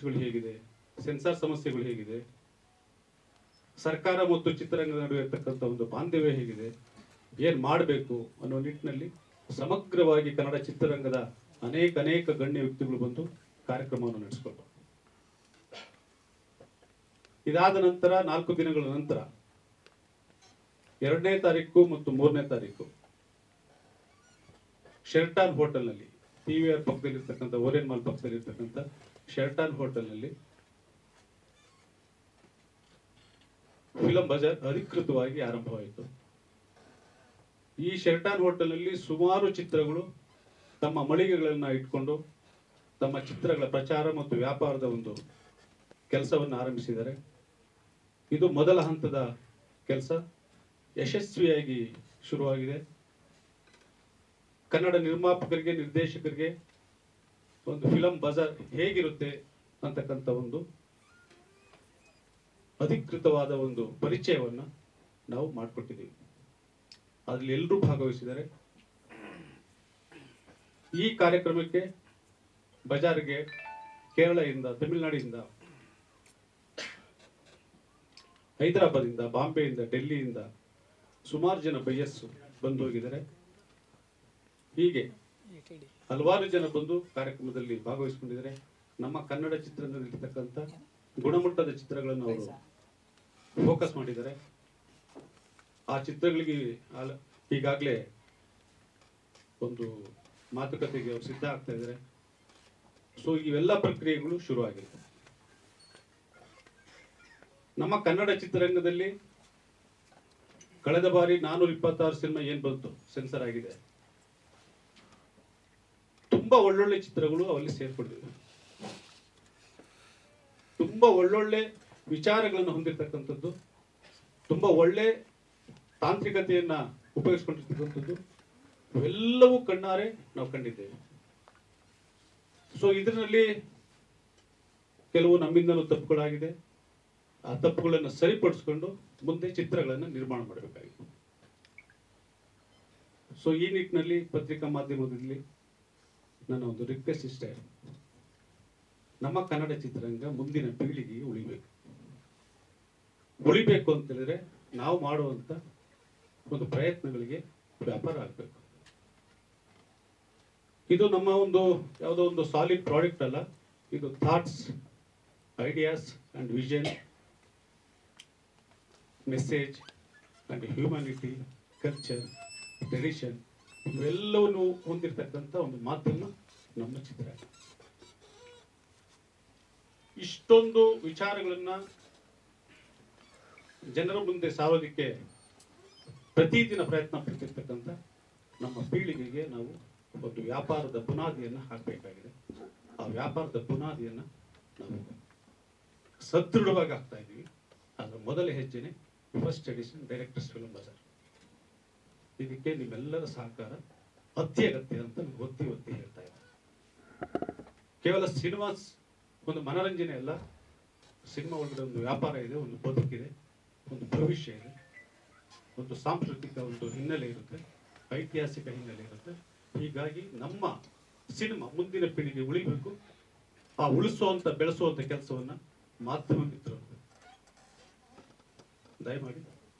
ಸಮಸ್ಯೆಗಳು ಹೇಗಿದೆ ಸೆನ್ಸಾರ್ ಸಮಸ್ಯೆಗಳು ಹೇಗಿದೆ ಸರ್ಕಾರ ಮತ್ತು ಚಿತ್ರರಂಗದ ನಡುವೆ ಇರ್ತಕ್ಕಂಥ ಒಂದು ಬಾಂಧವ್ಯ ಹೇಗಿದೆ ಏನ್ ಮಾಡಬೇಕು ಅನ್ನೋ ನಿಟ್ಟಿನಲ್ಲಿ ಸಮಗ್ರವಾಗಿ ಕನ್ನಡ ಚಿತ್ರರಂಗದ ಅನೇಕ ಅನೇಕ ಗಣ್ಯ ವ್ಯಕ್ತಿಗಳು ಬಂದು ಕಾರ್ಯಕ್ರಮವನ್ನು ನಡೆಸಿಕೊಂಡು ಇದಾದ ನಂತರ ನಾಲ್ಕು ದಿನಗಳ ನಂತರ ಎರಡನೇ ತಾರೀಕು ಮತ್ತು ಮೂರನೇ ತಾರೀಕು ಶೆರ್ಟಾನ್ ಹೋಟೆಲ್ನಲ್ಲಿ ಪಿ ವಿ ಆರ್ ಪಕ್ಕದಲ್ಲಿರ್ತಕ್ಕಂಥ ಓರಿಯನ್ ಮಾಲ್ ಪಕ್ಕದಲ್ಲಿರ್ತಕ್ಕಂಥ ಶೆರ್ಟಾನ್ ಹೋಟೆಲ್ನಲ್ಲಿ ಫಿಲಂ ಬಜಾರ್ ಅಧಿಕೃತವಾಗಿ ಆರಂಭವಾಯಿತು ಈ ಶೆರ್ಟಾನ್ ಹೋಟೆಲ್ನಲ್ಲಿ ಸುಮಾರು ಚಿತ್ರಗಳು ತಮ್ಮ ಮಳಿಗೆಗಳನ್ನ ಇಟ್ಕೊಂಡು ತಮ್ಮ ಚಿತ್ರಗಳ ಪ್ರಚಾರ ಮತ್ತು ವ್ಯಾಪಾರದ ಒಂದು ಕೆಲಸವನ್ನು ಆರಂಭಿಸಿದ್ದಾರೆ ಇದು ಮೊದಲ ಹಂತದ ಕೆಲಸ ಯಶಸ್ವಿಯಾಗಿ ಶುರುವಾಗಿದೆ ಕನ್ನಡ ನಿರ್ಮಾಪಕರಿಗೆ ನಿರ್ದೇಶಕರಿಗೆ ಒಂದು ಫಿಲಂ ಬಜಾರ್ ಹೇಗಿರುತ್ತೆ ಅಂತಕ್ಕಂಥ ಒಂದು ಅಧಿಕೃತವಾದ ಒಂದು ಪರಿಚಯವನ್ನ ನಾವು ಮಾಡಿಕೊಟ್ಟಿದ್ದೀವಿ ಅದ್ರಲ್ಲಿ ಎಲ್ಲರೂ ಭಾಗವಹಿಸಿದ್ದಾರೆ ಈ ಕಾರ್ಯಕ್ರಮಕ್ಕೆ ಬಜಾರ್ಗೆ ಕೇರಳದಿಂದ ತಮಿಳುನಾಡಿನಿಂದ ಹೈದರಾಬಾದಿಂದ ಬಾಂಬೆಯಿಂದ ಡೆಲ್ಲಿಯಿಂದ ಸುಮಾರು ಜನ ಬೈಯಸ್ಸು ಬಂದು ಹೋಗಿದ್ದಾರೆ ಹೀಗೆ ಹಲವಾರು ಜನ ಬಂದು ಕಾರ್ಯಕ್ರಮದಲ್ಲಿ ಭಾಗವಹಿಸಿಕೊಂಡಿದ್ದಾರೆ ನಮ್ಮ ಕನ್ನಡ ಚಿತ್ರರಂಗದಲ್ಲಿರ್ತಕ್ಕಂಥ ಗುಣಮಟ್ಟದ ಚಿತ್ರಗಳನ್ನು ಅವರು ಫೋಕಸ್ ಮಾಡಿದ್ದಾರೆ ಆ ಚಿತ್ರಗಳಿಗೆ ಆಲ- ಈಗಾಗಲೇ ಒಂದು ಮಾತುಕತೆಗೆ ಅವರು ಸಿದ್ಧ ಆಗ್ತಾ ಇದ್ದಾರೆ ಸೊ ಇವೆಲ್ಲ ಪ್ರಕ್ರಿಯೆಗಳು ಶುರುವಾಗಿದೆ ನಮ್ಮ ಕನ್ನಡ ಚಿತ್ರರಂಗದಲ್ಲಿ ಕಳೆದ ಬಾರಿ ನಾನೂರ ಇಪ್ಪತ್ತಾರು ಸಿನಿಮಾ ಏನ್ ಬಂತು ಸೆನ್ಸರ್ ಆಗಿದೆ ತುಂಬಾ ಒಳ್ಳೊಳ್ಳೆ ಚಿತ್ರಗಳು ಅವಲ್ಲಿ ಸೇರ್ಕೊಂಡಿವೆ ತುಂಬಾ ಒಳ್ಳೊಳ್ಳೆ ವಿಚಾರಗಳನ್ನು ಹೊಂದಿರತಕ್ಕಂಥದ್ದು ತುಂಬಾ ಒಳ್ಳೆ ತಾಂತ್ರಿಕತೆಯನ್ನ ಉಪಯೋಗಿಸ್ಕೊಂಡಿರ್ತಕ್ಕಂಥದ್ದು ಇವೆಲ್ಲವೂ ಕಣ್ಣಾರೆ ನಾವು ಕಂಡಿದ್ದೇವೆ ಸೊ ಇದರಲ್ಲಿ ಕೆಲವು ನಮ್ಮಿಂದಲೂ ತಪ್ಪುಗಳಾಗಿದೆ ಆ ತಪ್ಪುಗಳನ್ನು ಸರಿಪಡಿಸ್ಕೊಂಡು ಮುಂದೆ ಚಿತ್ರಗಳನ್ನು ನಿರ್ಮಾಣ ಮಾಡಬೇಕಾಗಿದೆ ಸೊ ಈ ನಿಟ್ಟಿನಲ್ಲಿ ಪತ್ರಿಕಾ ಮಾಧ್ಯಮದಲ್ಲಿ ನನ್ನ ಒಂದು ರಿಕ್ವೆಸ್ಟ್ ಇಷ್ಟೇ ನಮ್ಮ ಕನ್ನಡ ಚಿತ್ರರಂಗ ಮುಂದಿನ ಪೀಳಿಗೆಗೆ ಉಳಿಬೇಕು ಉಳಿಬೇಕು ಅಂತ ಹೇಳಿದ್ರೆ ನಾವು ಮಾಡುವಂತ ಒಂದು ಪ್ರಯತ್ನಗಳಿಗೆ ವ್ಯಾಪಾರ ಆಗಬೇಕು ಇದು ನಮ್ಮ ಒಂದು ಯಾವುದೋ ಒಂದು ಸಾಲಿಡ್ ಪ್ರಾಡಕ್ಟ್ ಅಲ್ಲ ಇದು thoughts ideas and vision message and humanity culture tradition ಇವೆಲ್ಲವನ್ನು ಹೊಂದಿರತಕ್ಕಂಥ ಒಂದು ಮಾಧ್ಯಮ ನಮ್ಮ ಚಿತ್ರ ಇಷ್ಟೊಂದು ವಿಚಾರಗಳನ್ನ ಜನರ ಮುಂದೆ ಸಾರೋದಕ್ಕೆ ಪ್ರತಿದಿನ ಪ್ರಯತ್ನ ಪಡ್ತಿರ್ತಕ್ಕಂಥ ನಮ್ಮ ಪೀಳಿಗೆಗೆ ನಾವು ಒಂದು ವ್ಯಾಪಾರದ ಬುನಾದಿಯನ್ನ ಹಾಕಬೇಕಾಗಿದೆ ಆ ವ್ಯಾಪಾರದ ಬುನಾದಿಯನ್ನ ನಾವು ಸದೃಢವಾಗಿ ಹಾಕ್ತಾ ಇದ್ದೀವಿ ಅದರ ಮೊದಲ ಹೆಜ್ಜೆನೆ first edition directors film bazaar ಇದಕ್ಕೆ ನಿಮ್ಮೆಲ್ಲರ ಸಹಕಾರ ಅತ್ಯಗತ್ಯ ಅಂತ ನಾನು ಒತ್ತಿ ಒತ್ತಿ ಹೇಳ್ತಾ ಇದ್ದೀನಿ ಕೇವಲ ಸಿನಿಮಾ ಒಂದು ಮನರಂಜನೆ ಅಲ್ಲ ಸಿನಿಮಾ ಒಳಗಡೆ ಒಂದು ವ್ಯಾಪಾರ ಇದೆ ಒಂದು ಬದುಕಿದೆ ಒಂದು ಭವಿಷ್ಯ ಇದೆ ಒಂದು ಸಾಂಸ್ಕೃತಿಕ ಒಂದು ಹಿನ್ನೆಲೆ ಇರುತ್ತೆ ಐತಿಹಾಸಿಕ ಹಿನ್ನೆಲೆ ಇರುತ್ತೆ ಹೀಗಾಗಿ ನಮ್ಮ ಸಿನಿಮಾ ಮುಂದಿನ ಪೀಳಿಗೆ ಉಳಿಬೇಕು ಆ ಉಳಿಸುವಂತ ಬೆಳೆಸುವಂತ ಕೆಲಸವನ್ನ ಮಾಧ್ಯಮ ಮಿತ್ರರು ದಯಮಾಡಿ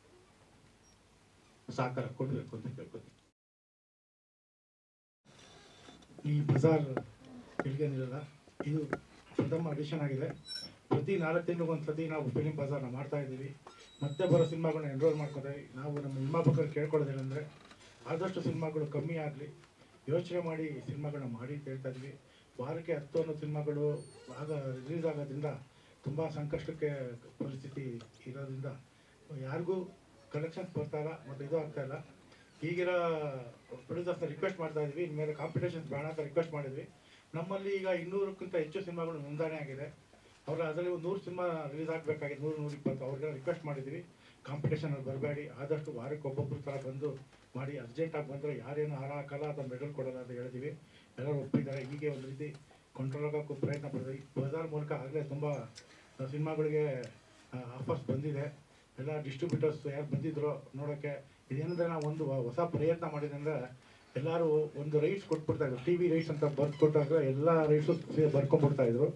ಸಹಕಾರ ಕೊಡಬೇಕು ಅಂತ ಕೇಳ್ಕೊತೀನಿ ಈ ಬಜಾರ್ ನಿರಲ್ಲ ಇದು ಪ್ರಥಮ ಅಡಿಷನ್ ಆಗಿದೆ ಪ್ರತಿ ನಾಲ್ಕು ತಿಂಗಳಿಗೆ ಒಂದು ಸತಿ ನಾವು ಫಿಲಿಂ ಬಜಾರ್ನ ಮಾಡ್ತಾ ಇದ್ದೀವಿ ಮತ್ತೆ ಬರೋ ಸಿನಿಮಾಗಳನ್ನ ಎನ್ರೋಲ್ ಮಾಡ್ಕೊತೀವಿ ನಾವು ನಮ್ಮ ನಿರ್ಮಾಪಕರು ಕೇಳ್ಕೊಳ್ಳೋದೇನೆಂದರೆ ಆದಷ್ಟು ಸಿನಿಮಾಗಳು ಕಮ್ಮಿ ಆಗಲಿ ಯೋಚನೆ ಮಾಡಿ ಸಿನಿಮಾಗಳನ್ನ ಮಾಡಿ ಅಂತ ಹೇಳ್ತಾ ಇದ್ವಿ ವಾರಕ್ಕೆ ಹತ್ತು ಅನ್ನೋ ಸಿನಿಮಾಗಳು ಆಗ ರಿಲೀಸ್ ಆಗೋದ್ರಿಂದ ತುಂಬ ಸಂಕಷ್ಟಕ್ಕೆ ಪರಿಸ್ಥಿತಿ ಇರೋದ್ರಿಂದ ಯಾರಿಗೂ ಕಲೆಕ್ಷನ್ಸ್ ಬರ್ತಾ ಇಲ್ಲ ಮತ್ತು ಇದು ಆಗ್ತಾ ಇಲ್ಲ ಈಗಿರೋ ಪ್ರೊಡ್ಯೂಸರ್ಸ್ನ ರಿಕ್ವೆಸ್ಟ್ ಮಾಡ್ತಾ ಇದ್ವಿ ಇನ್ಮೇಲೆ ಕಾಂಪಿಟೇಷನ್ಸ್ ಬೇಡ ಅಂತ ರಿಕ್ವೆಸ್ಟ್ ಮಾಡಿದ್ವಿ ನಮ್ಮಲ್ಲಿ ಈಗ ಇನ್ನೂರಕ್ಕಿಂತ ಹೆಚ್ಚು ಸಿನಿಮಾಗಳು ನೋಂದಣಿ ಆಗಿದೆ ಅವರ ಅದರಲ್ಲಿ ಒಂದು ನೂರು ಸಿನಿಮಾ ರಿಲೀಸ್ ಆಗಬೇಕಾಗಿದೆ ನೂರು ನೂರ ಇಪ್ಪತ್ತು ಅವ್ರಿಗೆಲ್ಲ ರಿಕ್ವೆಸ್ಟ್ ಮಾಡಿದ್ವಿ ಕಾಂಪಿಟೇಷನಲ್ಲಿ ಬರಬೇಡಿ ಆದಷ್ಟು ವಾರಕ್ಕೆ ಒಬ್ಬೊಬ್ಬರು ಥರ ಬಂದು ಮಾಡಿ ಅರ್ಜೆಂಟಾಗಿ ಬಂದರೆ ಯಾರೇನು ಹಾರ ಹಾಕಲ್ಲ ಅಥವಾ ಮೆಡಲ್ ಕೊಡಲ್ಲ ಅಂತ ಹೇಳಿದ್ವಿ ಎಲ್ಲರೂ ಒಪ್ಪಿದ್ದಾರೆ ಹೀಗೆ ಒಂದು ರೀತಿ ಕಂಟ್ರೋಲ್ ಆಗೋಕ್ಕೂ ಪ್ರಯತ್ನ ಪಡ್ತೀವಿ ಬಜಾರ್ ಮೂಲಕ ಆಗಲೇ ತುಂಬ ಸಿನಿಮಾಗಳಿಗೆ ಆಫರ್ಸ್ ಬಂದಿದೆ ಎಲ್ಲ ಡಿಸ್ಟ್ರಿಬ್ಯೂಟರ್ಸ್ ಯಾರು ಬಂದಿದ್ರು ನೋಡೋಕ್ಕೆ ಇದೇನಂದ್ರೆ ನಾವು ಒಂದು ಹೊಸ ಪ್ರಯತ್ನ ಮಾಡಿದೆ ಅಂದರೆ ಎಲ್ಲರೂ ಒಂದು ರೈಟ್ಸ್ ಕೊಟ್ಬಿಡ್ತಾ ಇದ್ರು ಟಿ ವಿ ರೈಟ್ಸ್ ಅಂತ ಬರ್ದು ಕೊಟ್ಟಾಗ ಎಲ್ಲ ರೈಟ್ಸು ಬರ್ಕೊಂಡ್ಬಿಡ್ತಾ ಇದ್ರು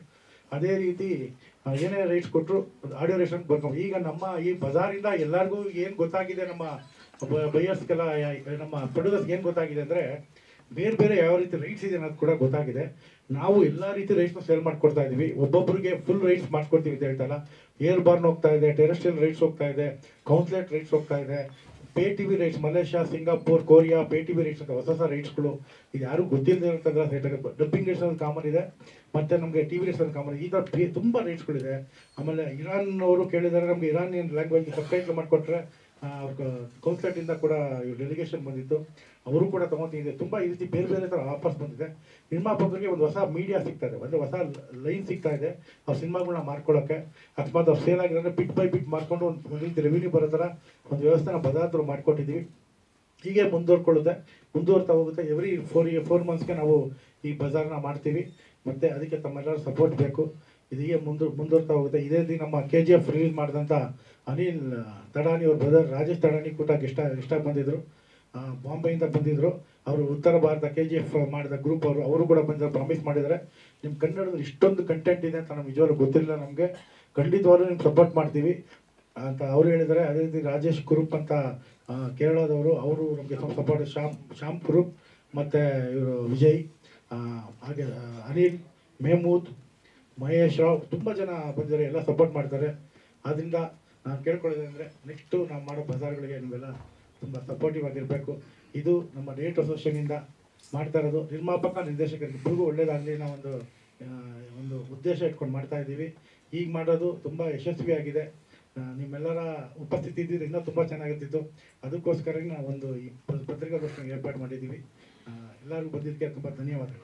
ಅದೇ ರೀತಿ ಆ, ಏನೇ ರೈಟ್ಸ್ ಕೊಟ್ಟರು ಆಡಿಯೋ ರೇಷನ್ ಬರ್ಕೊಂಡು ಈಗ ನಮ್ಮ ಈ ಬಜಾರಿಂದ ಎಲ್ಲರಿಗೂ ಏನು ಗೊತ್ತಾಗಿದೆ ನಮ್ಮ ಬೈಯರ್ಸ್ಗೆಲ್ಲ ನಮ್ಮ ಪ್ರೊಡ್ಯೂಸರ್ಸ್ಗೆ ಏನು ಗೊತ್ತಾಗಿದೆ ಅಂದರೆ ಬೇರೆ ಬೇರೆ ಯಾವ ರೀತಿ ರೈಟ್ಸ್ ಇದೆ ಅನ್ನೋದು ಕೂಡ ಗೊತ್ತಾಗಿದೆ ನಾವು ಎಲ್ಲ ರೀತಿ ರೈಟ್ಸ್ನ ಸೇಲ್ ಮಾಡ್ಕೊಡ್ತಾ ಇದೀವಿ ಒಬ್ಬೊಬ್ಬರಿಗೆ ಫುಲ್ ರೈಟ್ಸ್ ಮಾಡ್ಕೊಡ್ತೀವಿ ಅಂತ ಹೇಳ್ತಲ್ಲ ಏರ್ ಬಾರ್ನ್ ಹೋಗ್ತಾ ಇದೆ ಟೆರೆಸ್ಟ್ರಿಯಲ್ ರೈಟ್ಸ್ ಹೋಗ್ತಾ ಇದೆ ಕೌನ್ಸಿಲೇಟ್ ರೈಟ್ಸ್ ಹೋಗ್ತಾ ಇದೆ pay T V rights Malaysia Singapore Korea pay T V rights ಅಂತ ಹೊಸ ಹೊಸ ರೈಟ್ಸ್ಗಳು ಇದು ಯಾರು ಗೊತ್ತಿಲ್ಲದೆ ಇರ್ತಂದ್ರೆ ಡಬ್ಬಿಂಗ್ ರೈಟ್ಸ್ ಅನ್ನೋದು ಕಾಮನ್ ಇದೆ ಮತ್ತೆ ನಮಗೆ ಟಿ ವಿ ರೈಟ್ಸ್ ಅನ್ನೋದು ಕಾಮನ್ ಈ ಥರ ಬೇ- ತುಂಬ ರೈಟ್ಸ್ಗಳಿದೆ ಆಮೇಲೆ ಇರಾನ್ ಅವರು ಕೇಳಿದ್ದಾರೆ ನಮಗೆ ಇರಾನಿಯನ್ ಲ್ಯಾಂಗ್ವೇಜ್ ಸಬ್ಟೈಟ್ಲ್ ಮಾಡಿಕೊಟ್ರೆ ಕೌನ್ಸಿಲೇಟಿಂದ ಕೂಡ ಡೆಲಿಗೇಷನ್ ಬಂದಿತ್ತು ಅವರು ಕೂಡ ತಗೊಂತಿದೆ ತುಂಬ ಈ ರೀತಿ ಬೇರೆ ಬೇರೆ ಥರ ಆಫರ್ಸ್ ಬಂದಿದೆ ನಿರ್ಮಾಪಕರಿಗೆ ಒಂದು ಹೊಸ ಮೀಡಿಯಾ ಸಿಗ್ತಾ ಇದೆ ಅಂದರೆ ಹೊಸ ಲೈನ್ ಸಿಗ್ತಾ ಇದೆ ಅವ್ರ ಸಿನಿಮಾಗಳನ್ನ ಮಾರ್ಕೊಳ್ಳೋಕ್ಕೆ ಅಕಸ್ಮಾತ್ ಅವ್ರು ಸೇಲ್ ಆಗಿದ್ರೆ ಬಿಟ್ ಬೈ ಬಿಟ್ ಮಾಡ್ಕೊಂಡು ಒಂದು ರೀತಿ ರೆವಿನ್ಯೂ ಬರೋ ಥರ ಒಂದು ವ್ಯವಸ್ಥೆನ ಬದಾದ್ರು ಮಾಡಿಕೊಟ್ಟಿದ್ದೀವಿ ಹೀಗೆ ಮುಂದುವರ್ಕೊಳ್ಳುತ್ತೆ ಮುಂದುವರ್ತಾ ಹೋಗುತ್ತೆ ಎವ್ರಿ ಫೋರ್ ಫೋರ್ ಮಂತ್ಸ್ಗೆ ನಾವು ಈ ಬಜಾರ್ನ ಮಾಡ್ತೀವಿ ಮತ್ತು ಅದಕ್ಕೆ ತಮ್ಮೆಲ್ಲರ ಸಪೋರ್ಟ್ ಬೇಕು ಇದೀಗೆ ಮುಂದು ಮುಂದುವರ್ತಾ ಹೋಗುತ್ತೆ ಇದೇ ರೀತಿ ನಮ್ಮ ಕೆ ಜಿ ಎಫ್ ರಿಲೀಸ್ ಮಾಡಿದಂಥ ಅನಿಲ್ ತಡಾನಿ ಅವ್ರ ಬ್ರದರ್ ರಾಜೇಶ್ ತಡಾನಿ ಕೂಡ ಇಷ್ಟ ಇಷ್ಟ ಬಂದಿದ್ರು ಆ, ಬಾಂಬೆಯಿಂದ ಬಂದಿದ್ರು ಅವರು ಉತ್ತರ ಭಾರತ ಕೆ ಜಿ ಎಫ್ ಮಾಡಿದ ಗ್ರೂಪ್ ಅವರು ಅವರು ಕೂಡ ಬಂದಿದ್ದಾರೆ ಪ್ರಾಮಿಸ್ ಮಾಡಿದ್ದಾರೆ ನಿಮ್ಮ ಕನ್ನಡದಲ್ಲಿ ಇಷ್ಟೊಂದು ಕಂಟೆಂಟ್ ಇದೆ ಅಂತ ನಮ್ಗೆ ನಿಜವಾಗ್ಲೂ ಗೊತ್ತಿರಲಿಲ್ಲ ನಮಗೆ ಖಂಡಿತವಾಗ್ಲೂ ನಿಮ್ಗೆ ಸಪೋರ್ಟ್ ಮಾಡ್ತೀವಿ ಅಂತ ಅವ್ರು ಹೇಳಿದ್ದಾರೆ ಅದೇ ರೀತಿ ರಾಜೇಶ್ ಕುರುಪ್ ಅಂತ ಆ, ಕೇರಳದವರು ಅವರು ನಮಗೆ ಸಪೋರ್ಟ್ ಶ್ಯಾಮ್ ಶ್ಯಾಮ್ ಕುರುಪ್ ಮತ್ತು ಇವರು ವಿಜಯ್ ಆ, ಹಾಗೆ ಆ, ಅನಿಲ್ ಮೆಹಮೂದ್ ಮಹೇಶ್ ರಾವ್ ತುಂಬ ಜನ ಬಂದಿದ್ದಾರೆ ಎಲ್ಲ ಸಪೋರ್ಟ್ ಮಾಡ್ತಾರೆ ಆದ್ದರಿಂದ ನಾನು ಕೇಳ್ಕೊಳ್ಳೋದು ಅಂದರೆ ನೆಕ್ಸ್ಟು ನಾವು ಮಾಡೋ ಬಜಾರ್ಗಳಿಗೆ ನೀವೆಲ್ಲ ತುಂಬ ಸಪೋರ್ಟಿವ್ ಆಗಿರಬೇಕು ಇದು ನಮ್ಮ ಡೇಟ್ ಅಸೋಸಿಯೇಷನಿಂದ ಮಾಡ್ತಾ ಇರೋದು ನಿರ್ಮಾಪಕ ನಿರ್ದೇಶಕರಿಗೆ ಇಬ್ಬರಿಗೂ ಒಳ್ಳೇದಾಗಲಿ ನಾವು ಒಂದು ಆ, ಒಂದು ಉದ್ದೇಶ ಇಟ್ಕೊಂಡು ಮಾಡ್ತಾ ಇದ್ದೀವಿ ಈಗ ಮಾಡೋದು ತುಂಬ ಯಶಸ್ವಿಯಾಗಿದೆ ಆ, ನಿಮ್ಮೆಲ್ಲರ ಉಪಸ್ಥಿತಿ ಇದ್ದಿದ್ದು ಇನ್ನೂ ತುಂಬ ಚೆನ್ನಾಗಿರ್ತಿತ್ತು ಅದಕ್ಕೋಸ್ಕರ ನಾವು ಒಂದು ಈ ಪ- ಪತ್ರಿಕಾಗೋಷ್ಠಿಗೆ ಏರ್ಪಾಡು ಮಾಡಿದ್ದೀವಿ ಆ, ಎಲ್ಲರಿಗೂ ಬಂದಿದ್ದಕ್ಕೆ ತುಂಬ ಧನ್ಯವಾದಗಳು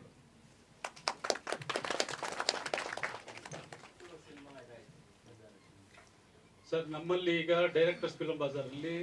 ಸರ್ ನಮ್ಮಲ್ಲಿ ಈಗ ಡೈರೆಕ್ಟರ್ಸ್ ಫಿಲ್ಮ್ ಬಜಾರಲ್ಲಿ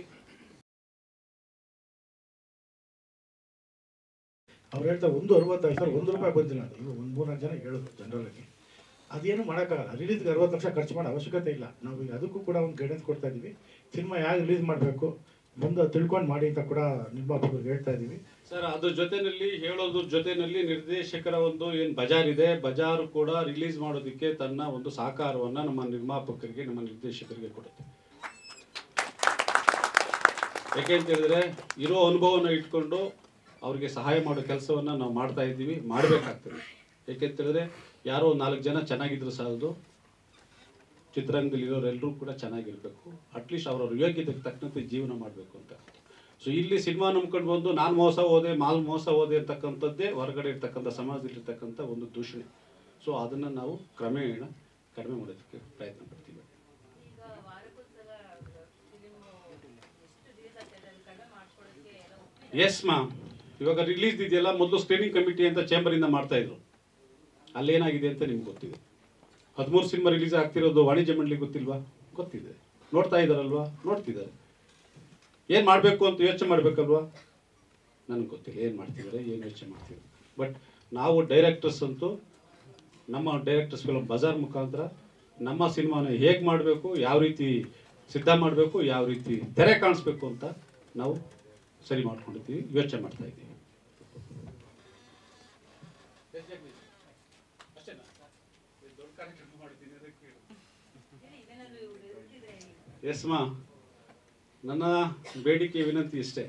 ಅವ್ರು ಹೇಳ್ತಾರೆ ಒಂದು ಅರವತ್ತೈದು ಸರ್ ಒಂದು ರೂಪಾಯಿ ಬಂದಿಲ್ಲ ಅಂತ ಇವಾಗ ಒಂದು ಮೂರ್ನಾಲ್ಕು ಜನ ಹೇಳಿದ್ರು ಜನರಲ್ಲಾಗಿ ಅದೇನು ಮಾಡೋಕ್ಕಾಗಲ್ಲ ರಿಲೀಸ್ಗೆ ಅರವತ್ತು ಲಕ್ಷ ಖರ್ಚು ಮಾಡೋ ಅವಶ್ಯಕತೆ ಇಲ್ಲ ನಾವು ಈಗ ಅದಕ್ಕೂ ಕೂಡ ಒಂದು ಗೈಡೆನ್ಸ್ ಕೊಡ್ತಾ ಇದ್ದೀವಿ ಸಿನಿಮಾ ಯಾರು ರಿಲೀಸ್ ಮಾಡಬೇಕು ಬಂದು ತಿಳ್ಕೊಂಡು ಮಾಡಿ ಅಂತ ಕೂಡ ನಿರ್ಮಾಪಕರಿಗೆ ಹೇಳ್ತಾ ಇದ್ದೀವಿ ಸರ್ ಅದ್ರ ಜೊತೆನಲ್ಲಿ ಹೇಳೋದ್ರ ಜೊತೆನಲ್ಲಿ ನಿರ್ದೇಶಕರ ಒಂದು ಏನ್ ಬಜಾರ್ ಇದೆ ಬಜಾರ್ ಕೂಡ ರಿಲೀಸ್ ಮಾಡೋದಕ್ಕೆ ತನ್ನ ಒಂದು ಸಹಕಾರವನ್ನ ನಮ್ಮ ನಿರ್ಮಾಪಕರಿಗೆ ನಮ್ಮ ನಿರ್ದೇಶಕರಿಗೆ ಕೊಡುತ್ತೆ ಯಾಕೆ ಅಂತ ಹೇಳಿದ್ರೆ ಇರೋ ಅನುಭವನ ಇಟ್ಕೊಂಡು ಅವ್ರಿಗೆ ಸಹಾಯ ಮಾಡೋ ಕೆಲಸವನ್ನ ನಾವು ಮಾಡ್ತಾ ಇದ್ದೀವಿ ಮಾಡಬೇಕಾಗ್ತದೆ ಯಾಕೆ ಅಂತ ಹೇಳಿದ್ರೆ ಯಾರೋ ಒಂದ್ ನಾಲ್ಕು ಜನ ಚೆನ್ನಾಗಿದ್ರು ಸಾಲದು ಚಿತ್ರರಂಗದಲ್ಲಿ ಇರೋರೆಲ್ಲರೂ ಕೂಡ ಚೆನ್ನಾಗಿರ್ಬೇಕು ಅಟ್ಲೀಸ್ಟ್ ಅವ್ರವ್ರ ಯೋಗ್ಯತೆಗೆ ತಕ್ಕಂತೆ ಜೀವನ ಮಾಡಬೇಕು ಅಂತ ಸೊ ಇಲ್ಲಿ ಸಿನಿಮಾ ನಂಬ್ಕೊಂಡು ಬಂದು ನಾನು ಮೋಸ ಹೋದೆ ಮಾಲ್ ಮೋಸ ಹೋದೆ ಅಂತಕ್ಕಂಥದ್ದೇ ಹೊರಗಡೆ ಇರ್ತಕ್ಕಂಥ ಸಮಾಜದಲ್ಲಿ ಇರ್ತಕ್ಕಂಥ ಒಂದು ದೂಷಣೆ ಸೊ ಅದನ್ನು ನಾವು ಕ್ರಮೇಣ ಕಡಿಮೆ ಮಾಡೋದಕ್ಕೆ ಪ್ರಯತ್ನ ಪಡ್ತೀವಿ ಈಗ ವಾರಕ್ಕೊಂದ್ಸಲ ಫಿಲಿಮ್ ಎಷ್ಟು ದಿವಸ ಆಗ್ತದೆ ಅದು ಕಡಿಮೆ ಮಾಡ್ಕೊಳ್ಳೋಕ್ಕೆ ಎಲ್ಲ ಒಪ್ಪಿದ್ದಾರೆ. ಎಸ್ ಮ್ಯಾಮ್ ಇವಾಗ ರಿಲೀಸ್ ಇದೆಯಲ್ಲ ಮೊದಲು ಸ್ಕ್ರೀನಿಂಗ್ ಕಮಿಟಿ ಅಂತ ಚೇಂಬರಿಂದ ಮಾಡ್ತಾ ಇದ್ರು ಅಲ್ಲೇನಾಗಿದೆ ಅಂತ ನಿಮ್ಗೆ ಗೊತ್ತಿದೆ ಹದಿಮೂರು ಸಿನಿಮಾ ರಿಲೀಸ್ ಆಗ್ತಿರೋದು ವಾಣಿಜ್ಯ ಮಂಡಳಿ ಗೊತ್ತಿಲ್ವಾ ಗೊತ್ತಿದೆ ನೋಡ್ತಾ ಇದ್ದಾರಲ್ವಾ ನೋಡ್ತಿದ್ದಾರೆ ಏನು ಮಾಡಬೇಕು ಅಂತ ಯೋಚನೆ ಮಾಡಬೇಕಲ್ವಾ ನನಗೆ ಗೊತ್ತಿಲ್ಲ ಏನು ಮಾಡ್ತಿದ್ದಾರೆ ಏನು ಯೋಚನೆ ಮಾಡ್ತಿದ್ದಾರೆ ಬಟ್ ನಾವು ಡೈರೆಕ್ಟರ್ಸ್ ಅಂತೂ ನಮ್ಮ ಡೈರೆಕ್ಟರ್ಸ್ ಫಿಲಮ್ ಬಜಾರ್ ಮುಖಾಂತರ ನಮ್ಮ ಸಿನಿಮಾನ ಹೇಗೆ ಮಾಡಬೇಕು ಯಾವ ರೀತಿ ಸಿದ್ಧ ಮಾಡಬೇಕು ಯಾವ ರೀತಿ ತೆರೆ ಕಾಣಿಸ್ಬೇಕು ಅಂತ ನಾವು ಸರಿ ಮಾಡ್ಕೊಂಡಿದ್ದೀವಿ ಯೋಚನೆ ಮಾಡ್ತಾ ಇದ್ದೀವಿ ಹೇಳಿ, ಇದೇನಾದ್ರು ಇರ್ತಿದ್ರೆ ಎಸ್ ಮಾ ನನ್ನ ಬೇಡಿಕೆ ವಿನಂತಿ ಇಷ್ಟೇ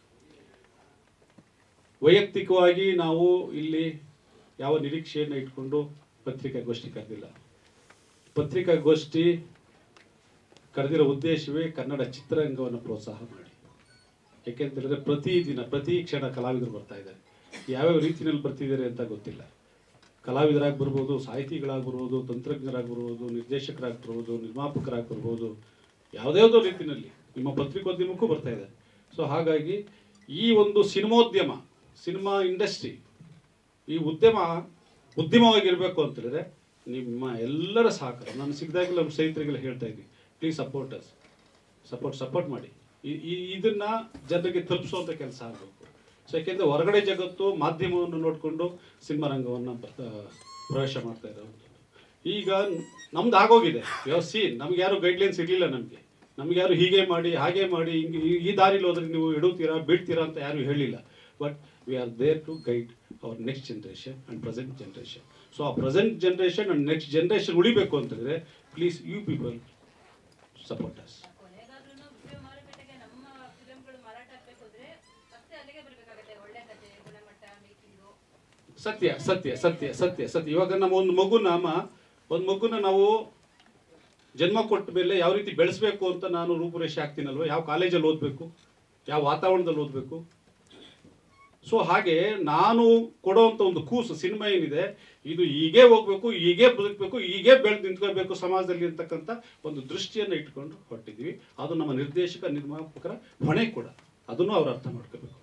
ವೈಯಕ್ತಿಕವಾಗಿ ನಾವು ಇಲ್ಲಿ ಯಾವ ನಿರೀಕ್ಷೆಯನ್ನು ಇಟ್ಕೊಂಡು ಪತ್ರಿಕಾಗೋಷ್ಠಿ ಕರೆದಿಲ್ಲ ಪತ್ರಿಕಾಗೋಷ್ಠಿ ಕರೆದಿರೋ ಉದ್ದೇಶವೇ ಕನ್ನಡ ಚಿತ್ರರಂಗವನ್ನು ಪ್ರೋತ್ಸಾಹ ಮಾಡಿ ಯಾಕೆಂತಂದ್ರೆ ಪ್ರತಿ ದಿನ ಪ್ರತಿ ಕ್ಷಣ ಕಲಾವಿದರು ಬರ್ತಾ ಇದ್ದಾರೆ ಯಾವ್ಯಾವ ರೀತಿಯಲ್ಲಿ ಬರ್ತಿದ್ದಾರೆ ಅಂತ ಗೊತ್ತಿಲ್ಲ ಕಲಾವಿದರಾಗಿ ಬರ್ಬೋದು ಸಾಹಿತಿಗಳಾಗಿ ಬರ್ಬೋದು ತಂತ್ರಜ್ಞರಾಗಿ ಬರ್ಬೋದು ನಿರ್ದೇಶಕರಾಗಿ ಬರ್ಬೋದು ನಿರ್ಮಾಪಕರಾಗಿ ಬರ್ಬೋದು ಯಾವುದ್ಯಾವುದೋ ರೀತಿಯಲ್ಲಿ ನಿಮ್ಮ ಪತ್ರಿಕೋದ್ಯಮಕ್ಕೂ ಬರ್ತಾ ಇದೆ ಸೊ ಹಾಗಾಗಿ ಈ ಒಂದು ಸಿನಿಮೋದ್ಯಮ ಸಿನಿಮಾ ಇಂಡಸ್ಟ್ರಿ ಈ ಉದ್ಯಮ ಉದ್ಯಮವಾಗಿರ್ಬೇಕು ಅಂತ ಹೇಳಿದ್ರೆ ನಿಮ್ಮ ಎಲ್ಲರ ಸಹಕಾರ ನಾನು ಸಿಗ್ದಾಗೆಲ್ಲ ನಮ್ಮ ಸ್ನೇಹಿತರಿಗೆಲ್ಲ ಹೇಳ್ತಾ ಇದ್ವಿ please support us support support ಮಾಡಿ ಈ- ಈ ಇದನ್ನ ಜನರಿಗೆ ತಲುಪಿಸುವಂತ ಕೆಲಸ ಆಗಬೇಕು ಸೊ ಯಾಕೆಂದ್ರೆ ಹೊರಗಡೆ ಜಗತ್ತು ಮಾಧ್ಯಮವನ್ನು ನೋಡಿಕೊಂಡು ಸಿನಿಮಾ ರಂಗವನ್ನು ಬರ್ತಾ ಪ್ರವೇಶ ಮಾಡ್ತಾ ಇರೋದು ಈಗ ನಮ್ದು ಆಗೋಗಿದೆ ಯಾವ ಸೀನ್ ನಮ್ಗೆ ಯಾರು ಗೈಡ್ಲೈನ್ಸ್ ಇರಲಿಲ್ಲ ನಮಗೆ ನಮ್ಗೆ ಯಾರು ಹೀಗೆ ಮಾಡಿ ಹಾಗೆ ಮಾಡಿ ಹಿಂಗೆ ಈ- ಈ ದಾರಿಲಿ ಹೋದ್ರೆ ನೀವು ಇಡುತ್ತೀರಾ ಬಿಡ್ತೀರಾ ಅಂತ ಯಾರು ಹೇಳಿಲ್ಲ but we are there to guide our next generation and present generation so ಆ present generation and next generation ಉಳಿಬೇಕು ಅಂತಂದ್ರೆ please you people support us ಕೊನೆಗಾದ್ರೂ ವಿಶ್ವ ಮಾರುಕಟ್ಟೆಗೆ ನಮ್ಮ ಫಿಲಂಗಳು ಮಾರಾಟ ಆಗ್ಬೇಕು ಅಂದ್ರೆ ಮತ್ತೆ ಅಲ್ಲಿಗೆ ಬರ್ಬೇಕಾಗತ್ತೆ ಒಳ್ಳೆ ಕತೆ ಗುಣಮಟ್ಟ ಮೇಕಿಂಗು ಸತ್ಯ ಸತ್ಯ ಸತ್ಯ ಸತ್ಯ ಸತ್ಯ ಇವಾಗ ನಮ್ಮ ಒಂದು ಮಗುನ ಅಮ್ಮ ಒಂದು ಮಗುನ ನಾವು ಜನ್ಮ ಕೊಟ್ಟ ಮೇಲೆ ಯಾವ ರೀತಿ ಬೆಳೆಸ್ಬೇಕು ಅಂತ ನಾನು ರೂಪುರೇಷೆ ಆಗ್ತೀನಲ್ವ ಯಾವ ಕಾಲೇಜಲ್ಲಿ ಓದಬೇಕು ಯಾವ ವಾತಾವರಣದಲ್ಲಿ ಓದಬೇಕು ಸೊ ಹಾಗೆ ನಾನು ಕೊಡುವಂಥ ಒಂದು ಕೂಸು ಸಿನಿಮಾ ಏನಿದೆ ಇದು ಹೀಗೆ ಹೋಗ್ಬೇಕು ಹೀಗೆ ಬದುಕಬೇಕು ಹೀಗೆ ಬೆಳೆದು ನಿಂತ್ಕೋಬೇಕು ಸಮಾಜದಲ್ಲಿ ಅಂತಕ್ಕಂಥ ಒಂದು ದೃಷ್ಟಿಯನ್ನು ಇಟ್ಕೊಂಡು ಹೊರಟಿದ್ವಿ ಅದು ನಮ್ಮ ನಿರ್ದೇಶಕ ನಿರ್ಮಾಪಕರ ಹೊಣೆ ಕೂಡ ಅದನ್ನು ಅವ್ರು ಅರ್ಥ ಮಾಡ್ಕೋಬೇಕು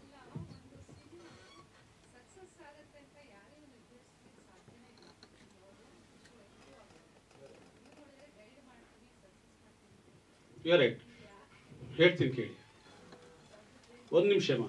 ಯು ರೈಟ್ ಹೇಳ್ತೀನಿ ಕೇಳಿ ಒಂದು ನಿಮಿಷ ಅಮ್ಮ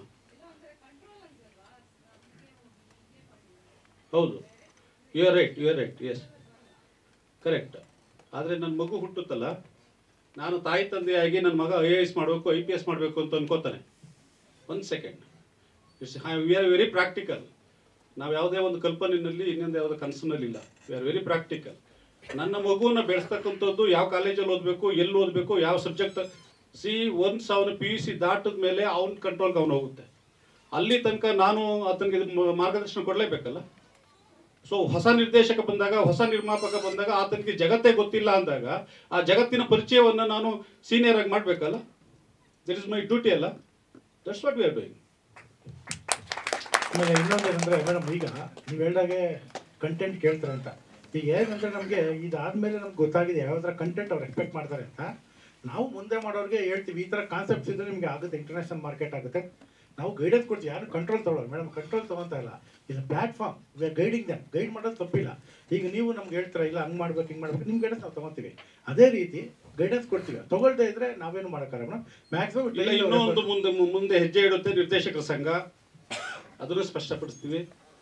ಹೌದು you are right you are right yes correct ಆದರೆ ನನ್ನ ಮಗು ಹುಟ್ಟುತ್ತಲ್ಲ ನಾನು ತಾಯಿ ತಂದೆಯಾಗಿ ನನ್ನ ಮಗ ಐ ಎ ಎಸ್ ಮಾಡಬೇಕು ಐ ಪಿ ಎಸ್ ಮಾಡಬೇಕು ಅಂತ ಅನ್ಕೋತಾನೆ ಒಂದು second it's we are very practical ನಾವು ಯಾವುದೇ ಒಂದು ಕಲ್ಪನೆಯಲ್ಲಿ ಇನ್ನೊಂದು ಯಾವುದೋ ಕನಸಿನಲ್ಲಿ ಇಲ್ಲ ವಿ ಆರ್ ವೆರಿ ಪ್ರಾಕ್ಟಿಕಲ್ ನನ್ನ ಮಗುವನ್ನ ಬೆಳೆಸ್ತಕ್ಕಂಥದ್ದು ಯಾವ ಕಾಲೇಜಲ್ಲಿ ಓದಬೇಕು ಎಲ್ಲಿ ಓದಬೇಕು ಯಾವ ಸಬ್ಜೆಕ್ಟ್ ಸಿ ಒನ್ಸ್ ಅವನು ಪಿ ಯು ಸಿ ದಾಟಿದ ಮೇಲೆ ಅವನ ಕಂಟ್ರೋಲ್ಗೆ ಅವನು ಹೋಗುತ್ತೆ ಅಲ್ಲಿ ತನಕ ನಾನು ಆತನಿಗೆ ಮ- ಮಾರ್ಗದರ್ಶನ ಕೊಡಲೇಬೇಕಲ್ಲ ಸೊ ಹೊಸ ನಿರ್ದೇಶಕ ಬಂದಾಗ ಹೊಸ ನಿರ್ಮಾಪಕ ಬಂದಾಗ ಆತನಿಗೆ ಜಗತ್ತೇ ಗೊತ್ತಿಲ್ಲ ಅಂದಾಗ ಆ ಜಗತ್ತಿನ ಪರಿಚಯವನ್ನು ನಾನು ಸೀನಿಯರ್ ಆಗಿ ಮಾಡಬೇಕಲ್ಲ ದಿಟ್ ಇಸ್ ಮೈ ಡ್ಯೂಟಿ ಅಲ್ಲ that's what we are doing ಆಮೇಲೆ ಇನ್ನೊಂದು ಏನಂದ್ರೆ ಮೇಡಮ್ ಈಗ ನೀವು ಹೇಳ್ದಾಗೆ ಕಂಟೆಂಟ್ ಕೇಳ್ತಾರೆ ಅಂತ ಈಗ ಏನಂದ್ರೆ ನಮಗೆ ಇದಾದ್ಮೇಲೆ ನಮ್ಗೆ ಗೊತ್ತಾಗಿದೆ ಯಾವ ಥರ ಕಂಟೆಂಟ್ ಅವ್ರು ಎಕ್ಸ್ಪೆಕ್ಟ್ ಮಾಡ್ತಾರೆ ಅಂತ ನಾವು ಮುಂದೆ ಮಾಡೋರಿಗೆ ಹೇಳ್ತೀವಿ ಈ ಥರ ಕಾನ್ಸೆಪ್ಟ್ಸ್ ಇದ್ರೆ ನಿಮಗೆ ಆಗುತ್ತೆ ಇಂಟರ್ನ್ಯಾಷನಲ್ ಮಾರ್ಕೆಟ್ ಆಗುತ್ತೆ ನಾವು ಗೈಡೆನ್ಸ್ ಕೊಡ್ತೀವಿ ಯಾರು ಕಂಟ್ರೋಲ್ ತಗೊಳ್ಳೋದು ಮೇಡಮ್ ಕಂಟ್ರೋಲ್ ತಗೊಂತ ಇಲ್ಲ ಇದು platform we are guiding them guide ಮಾಡೋದು ತಪ್ಪಿಲ್ಲ ಈಗ ನೀವು ನಮ್ಗೆ ಹೇಳ್ತೀರಾ ಇಲ್ಲ ಹಂಗೆ ಮಾಡ್ಬೇಕು ಹಿಂಗೆ ಮಾಡ್ಬೇಕು ನಿಮ್ಮ ಗೈಡೆನ್ಸ್ ನಾವು ತಗೋತೀವಿ ಅದೇ ರೀತಿ ಗೈಡೆನ್ಸ್ ಕೊಡ್ತೀವಿ ತಗೊಳ್ದೇ ಇದ್ರೆ ನಾವೇನು ಮಾಡೋಕ್ಕಾಗಲ್ಲ ಮೇಡಮ್ ಇಲ್ಲ ಇನ್ನೂ ಒಂದು ಮ್ಯಾಕ್ಸಿಮಮ್ ಮುಂದೆ ಮುಂದೆ ಹೆಜ್ಜೆ ಇಡುತ್ತೆ ನಿರ್ದೇಶಕರ ಸಂಘ ಅದನ್ನು ಸ್ಪಷ್ಟಪಡಿಸ್ತೀವಿ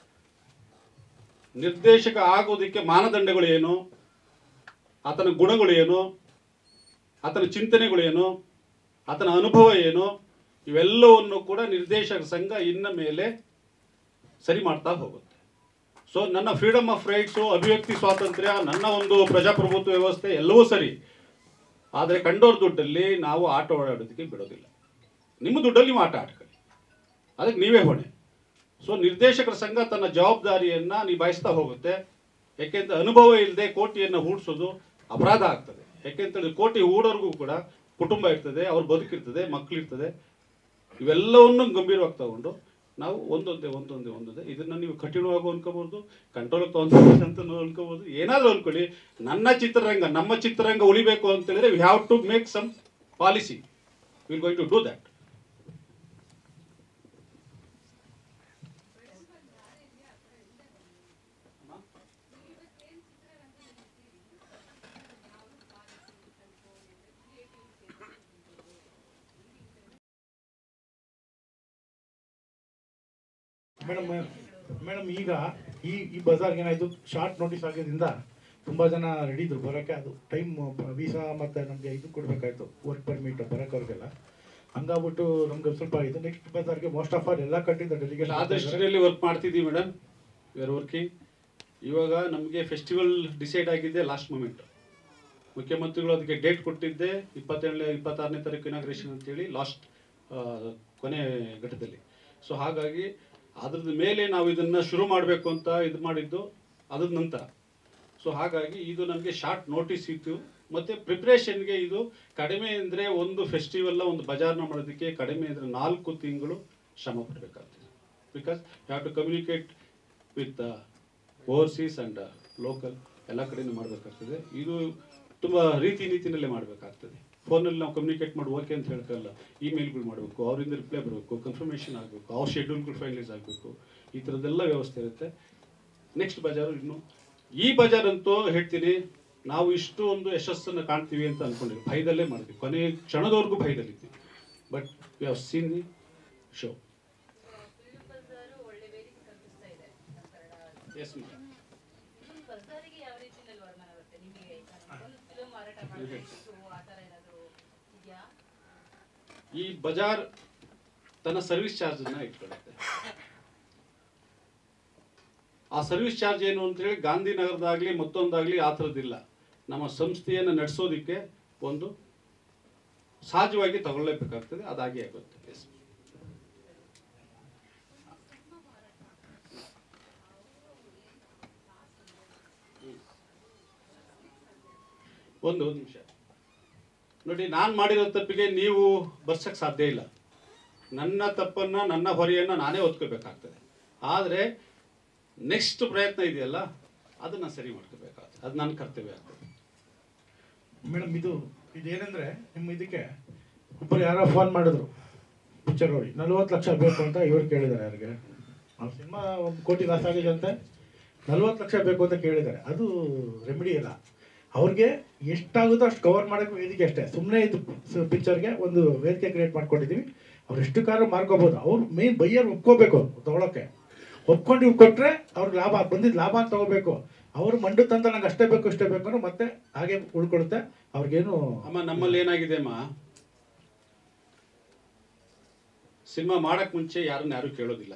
ನಿರ್ದೇಶಕ ಆಗೋದಕ್ಕೆ ಮಾನದಂಡಗಳು ಏನು ಆತನ ಗುಣಗಳು ಏನು ಆತನ ಚಿಂತನೆಗಳು ಏನು ಆತನ ಅನುಭವ ಏನು ಇವೆಲ್ಲವನ್ನು ಕೂಡ ನಿರ್ದೇಶಕ ಸಂಘ ಇನ್ನ ಮೇಲೆ ಸರಿ ಮಾಡ್ತಾ ಹೋಗುತ್ತೆ ಸೊ ನನ್ನ ಫ್ರೀಡಮ್ ಆಫ್ ರೈಟ್ಸು ಅಭಿವ್ಯಕ್ತಿ ಸ್ವಾತಂತ್ರ್ಯ ನನ್ನ ಒಂದು ಪ್ರಜಾಪ್ರಭುತ್ವ ವ್ಯವಸ್ಥೆ ಎಲ್ಲವೂ ಸರಿ ಆದರೆ ಕಂಡೋರ್ ದುಡ್ಡಲ್ಲಿ ನಾವು ಆಟ ಆಡೋದಕ್ಕೆ ಬಿಡೋದಿಲ್ಲ ನಿಮ್ಮ ದುಡ್ಡಲ್ಲಿ ನೀವು ಆಟ ಆಡ್ಕೊಳ್ಳಿ ಅದಕ್ಕೆ ನೀವೇ ಹೊಣೆ ಸೊ ನಿರ್ದೇಶಕರ ಸಂಘ ತನ್ನ ಜವಾಬ್ದಾರಿಯನ್ನ ನಿಭಾಯಿಸ್ತಾ ಹೋಗುತ್ತೆ ಯಾಕೆಂದ್ರೆ ಅನುಭವ ಇಲ್ಲದೆ ಕೋಟಿಯನ್ನು ಹೂಡಿಸೋದು ಅಪರಾಧ ಆಗ್ತದೆ ಯಾಕೆಂತೇಳಿದ್ರೆ ಕೋಟಿ ಹೂಡೋರ್ಗೂ ಕೂಡ ಕುಟುಂಬ ಇರ್ತದೆ ಅವ್ರ ಬದುಕಿರ್ತದೆ ಮಕ್ಕಳಿರ್ತದೆ ಇವೆಲ್ಲವನ್ನು ಗಂಭೀರವಾಗಿ ತಗೊಂಡು ನಾವು ಒಂದೊಂದೇ ಒಂದೊಂದೇ ಒಂದೊಂದೇ ಇದನ್ನ ನೀವು ಕಠಿಣವಾಗಿ ಅನ್ಕೋಬಹುದು ಕಂಟ್ರೋಲ್ ತಗೊಂಡ್ ಅಂತ ಅನ್ಕೋಬಹುದು ಏನಾದ್ರೂ ಅನ್ಕೊಳ್ಳಿ ನನ್ನ ಚಿತ್ರರಂಗ ನಮ್ಮ ಚಿತ್ರರಂಗ ಉಳಿಬೇಕು ಅಂತ ಹೇಳಿದ್ರೆ we have to make some policy will going to do that madam madam ಈಗ ಈ ಈ ಬಜಾರ್ಗೆ ಏನಾಯ್ತು ಶಾರ್ಟ್ ನೋಟಿಸ್ ಆಗಿದ್ದರಿಂದ ತುಂಬಾ ಜನ ರೆಡಿ ಇದ್ರು ಬರೋಕ್ಕೆ ಅದು ಟೈಮ್ ವೀಸಾ ಮತ್ತೆ ನಮಗೆ ಇದು ಕೊಡಬೇಕಾಯ್ತು ವರ್ಕ್ ಪರ್ಮಿಟ್ ಬರೋಕ್ಕವ್ರಿಗೆಲ್ಲ ಹಂಗಾಗ್ಬಿಟ್ಟು ನಮ್ಗೆ ಸ್ವಲ್ಪ ಇದು ನೆಕ್ಸ್ಟ್ ಬಜಾರ್ಗೆ ಮೋಸ್ಟ್ ಆಫ್ ಆಲ್ ಎಲ್ಲ ಕಂಟ್ರಿದ ಡೆಲಿಗೇಷನ್ ಆದಷ್ಟರಲ್ಲಿ ವರ್ಕ್ ಮಾಡ್ತಿದ್ದೀವಿ ಮೇಡಮ್ ವಿ ಆರ್ ವರ್ಕಿಂಗ್ ಇವಾಗ ನಮಗೆ ಫೆಸ್ಟಿವಲ್ ಡಿಸೈಡ್ ಆಗಿದೆ ಲಾಸ್ಟ್ ಮೂಮೆಂಟ್ ಮುಖ್ಯಮಂತ್ರಿಗಳು ಅದಕ್ಕೆ ಡೇಟ್ ಕೊಟ್ಟಿದ್ದೆ ಇಪ್ಪತ್ತೇಳನೇ ಇಪ್ಪತ್ತಾರನೇ ತಾರೀಕು ಇನಾಗ್ರೇಷನ್ ಅಂತೇಳಿ ಲಾಸ್ಟ್ ಕೊನೆ ಘಟ್ಟದಲ್ಲಿ ಸೊ ಹಾಗಾಗಿ ಅದ್ರದ್ದು ಮೇಲೆ ನಾವು ಇದನ್ನ ಶುರು ಮಾಡಬೇಕು ಅಂತ ಇದು ಮಾಡಿದ್ದು ಅದ್ರ ನಂತರ ಸೊ ಹಾಗಾಗಿ ಇದು ನಮಗೆ ಶಾರ್ಟ್ ನೋಟಿಸ್ ಇತ್ತು ಮತ್ತೆ ಪ್ರಿಪ್ರೇಷನ್ಗೆ ಇದು ಕಡಿಮೆ ಅಂದರೆ ಒಂದು ಫೆಸ್ಟಿವಲ್ನ ಒಂದು ಬಜಾರ್ನ ಮಾಡೋದಕ್ಕೆ ಕಡಿಮೆ ಅಂದರೆ ನಾಲ್ಕು ತಿಂಗಳು ಶ್ರಮ ಪಡಬೇಕಾಗ್ತದೆ because you have to communicate with overseas and local ಎಲ್ಲ ಕಡೆನೂ ಮಾಡಬೇಕಾಗ್ತದೆ ಇದು ತುಂಬ ರೀತಿ ನೀತಿನಲ್ಲೇ ಮಾಡಬೇಕಾಗ್ತದೆ ಫೋನಲ್ಲಿ ನಾವು ಕಮ್ಯುನಿಕೇಟ್ ಮಾಡಿ ಓಕೆ ಅಂತ ಹೇಳ್ಕಲ್ಲ ಇಮೇಲ್ಗಳು ಮಾಡಬೇಕು ಅವರಿಂದ ರಿಪ್ಲೈ ಬರಬೇಕು ಕನ್ಫರ್ಮೇಷನ್ ಆಗಬೇಕು ಅವ್ರ ಶೆಡ್ಯೂಲ್ಗಳು ಫೈನಲೈಸ್ ಆಗಬೇಕು ಈ ಥರದ್ದೆಲ್ಲ ವ್ಯವಸ್ಥೆ ಇರುತ್ತೆ ನೆಕ್ಸ್ಟ್ ಬಜಾರು ಇನ್ನು ಈ ಬಜಾರ್ ಅಂತೂ ಹೇಳ್ತೀನಿ ನಾವು ಇಷ್ಟು ಒಂದು ಯಶಸ್ಸನ್ನು ಕಾಣ್ತೀವಿ ಅಂತ ಅನ್ಕೊಂಡಿದ್ವಿ ಭಯದಲ್ಲೇ ಮಾಡಿದ್ವಿ ಕೊನೆ ಕ್ಷಣದವರೆಗೂ ಭಯದಲ್ಲಿದ್ವಿ but we have seen the show film bazaar ಒಳ್ಳೆ ವೇದಿಕೆ ಕಲ್ಪಿಸ್ತಾ ಇದೆ ನಮ್ಮ ಕನ್ನಡ ಎಸ್ ಮೇಡಮ್ ಫಿಲ್ಮ್ ಬಜಾರಿಗೆ ಯಾವ ರೀತಿಯಲ್ಲಿ ವರಮಾನ ಬರುತ್ತೆ ನಿಮಗೆ ಒಂದು ಫಿಲ್ಮ್ ಮಾರಾಟ ಮಾಡಬೇಕು ಆ ಥರ ಏನಾದರೂ ಇದೆಯಾ ಈ ಬಜಾರ್ ತನ್ನ ಸರ್ವಿಸ್ ಚಾರ್ಜ್ ಅನ್ನ ಇಟ್ಕೊಳ್ಳುತ್ತೆ ಆ ಸರ್ವಿಸ್ ಚಾರ್ಜ್ ಏನು ಅಂತೇಳಿ ಗಾಂಧಿನಗರದಾಗಲಿ ಮತ್ತೊಂದಾಗಲಿ ಆ ಥರದ್ದಿಲ್ಲ ನಮ್ಮ ಸಂಸ್ಥೆಯನ್ನು ನಡೆಸೋದಕ್ಕೆ ಒಂದು ಸಹಜವಾಗಿ ತಗೊಳ್ಳೇಬೇಕಾಗ್ತದೆ ಅದಾಗಿ ಆಗುತ್ತೆ Yes. ಒಂದು ಒಂದು ನಿಮಿಷ ನೋಡಿ ನಾನು ಮಾಡಿರೋ ತಪ್ಪಿಗೆ ನೀವು ಬರ್ಸಕ್ಕೆ ಸಾಧ್ಯ ಇಲ್ಲ ನನ್ನ ತಪ್ಪನ್ನ ನನ್ನ ಹೊರೆಯನ್ನು ನಾನೇ ಹೊತ್ಕೋಬೇಕಾಗ್ತದೆ ಆದರೆ ನೆಕ್ಸ್ಟ್ ಪ್ರಯತ್ನ ಇದೆಯಲ್ಲ ಅದನ್ನ ಸರಿ ಮಾಡ್ಕೋಬೇಕಾಗ್ತದೆ ಅದು ನನ್ನ ಕರ್ತವ್ಯ ಆಗ್ತದೆ ಮೇಡಮ್ ಇದು ಇದೇನೆಂದ್ರೆ ನಿಮ್ಮ ಇದಕ್ಕೆ ಒಬ್ಬರು ಯಾರೋ ಫೋನ್ ಮಾಡಿದ್ರು ಪಿಕ್ಚರ್ ನೋಡಿ ನಲ್ವತ್ತು ಲಕ್ಷ ಬೇಕು ಅಂತ ಇವ್ರು ಕೇಳಿದ್ದಾರೆ ಯಾರಿಗೆ ಆ ಸಿನಿಮಾ ಒಂದು ಕೋಟಿ ಲಾಸ್ ಆಗಿದೆ ಅಂತೆ ನಲ್ವತ್ತು ಲಕ್ಷ ಬೇಕು ಅಂತ ಕೇಳಿದ್ದಾರೆ ಅದು ರೆಮಿಡಿ ಇಲ್ಲ ಅವ್ರಿಗೆ ಎಷ್ಟಾಗುತ್ತೋ ಅಷ್ಟು ಕವರ್ ಮಾಡೋಕ್ಕೆ ವೇದಿಕೆ ಅಷ್ಟೇ ಸುಮ್ಮನೆ ಇದು ಪಿಕ್ಚರ್ಗೆ ಒಂದು ವೇದಿಕೆ ಕ್ರಿಯೇಟ್ ಮಾಡ್ಕೊಂಡಿದ್ದೀವಿ ಅವ್ರು ಎಷ್ಟು ಕಾರು ಮಾರ್ಕೋಬೋದು ಅವ್ರು ಮೇನ್ ಬೈಯರ್ ಒಪ್ಕೋಬೇಕು ತಗೊಳಕ್ಕೆ ಒಪ್ಕೊಂಡು ಇವ್ರು ಕೊಟ್ಟರೆ ಅವ್ರಿಗೆ ಲಾಭ ಬಂದಿದ್ದು ಲಾಭ ಅಂತ ತಗೋಬೇಕು ಅವ್ರು ಮಂಡು ತಂದ ನಂಗೆ ಅಷ್ಟೇ ಬೇಕು ಇಷ್ಟೇ ಬೇಕು ಅಂದ್ರೆ ಮತ್ತೆ ಹಾಗೆ ಉಳ್ಕೊಳುತ್ತೆ ಅವ್ರಿಗೇನು ಅಮ್ಮ ನಮ್ಮಲ್ಲಿ ಏನಾಗಿದೆ ಅಮ್ಮ ಸಿನಿಮಾ ಮಾಡಕ್ ಮುಂಚೆ ಯಾರನ್ನ ಯಾರು ಕೇಳೋದಿಲ್ಲ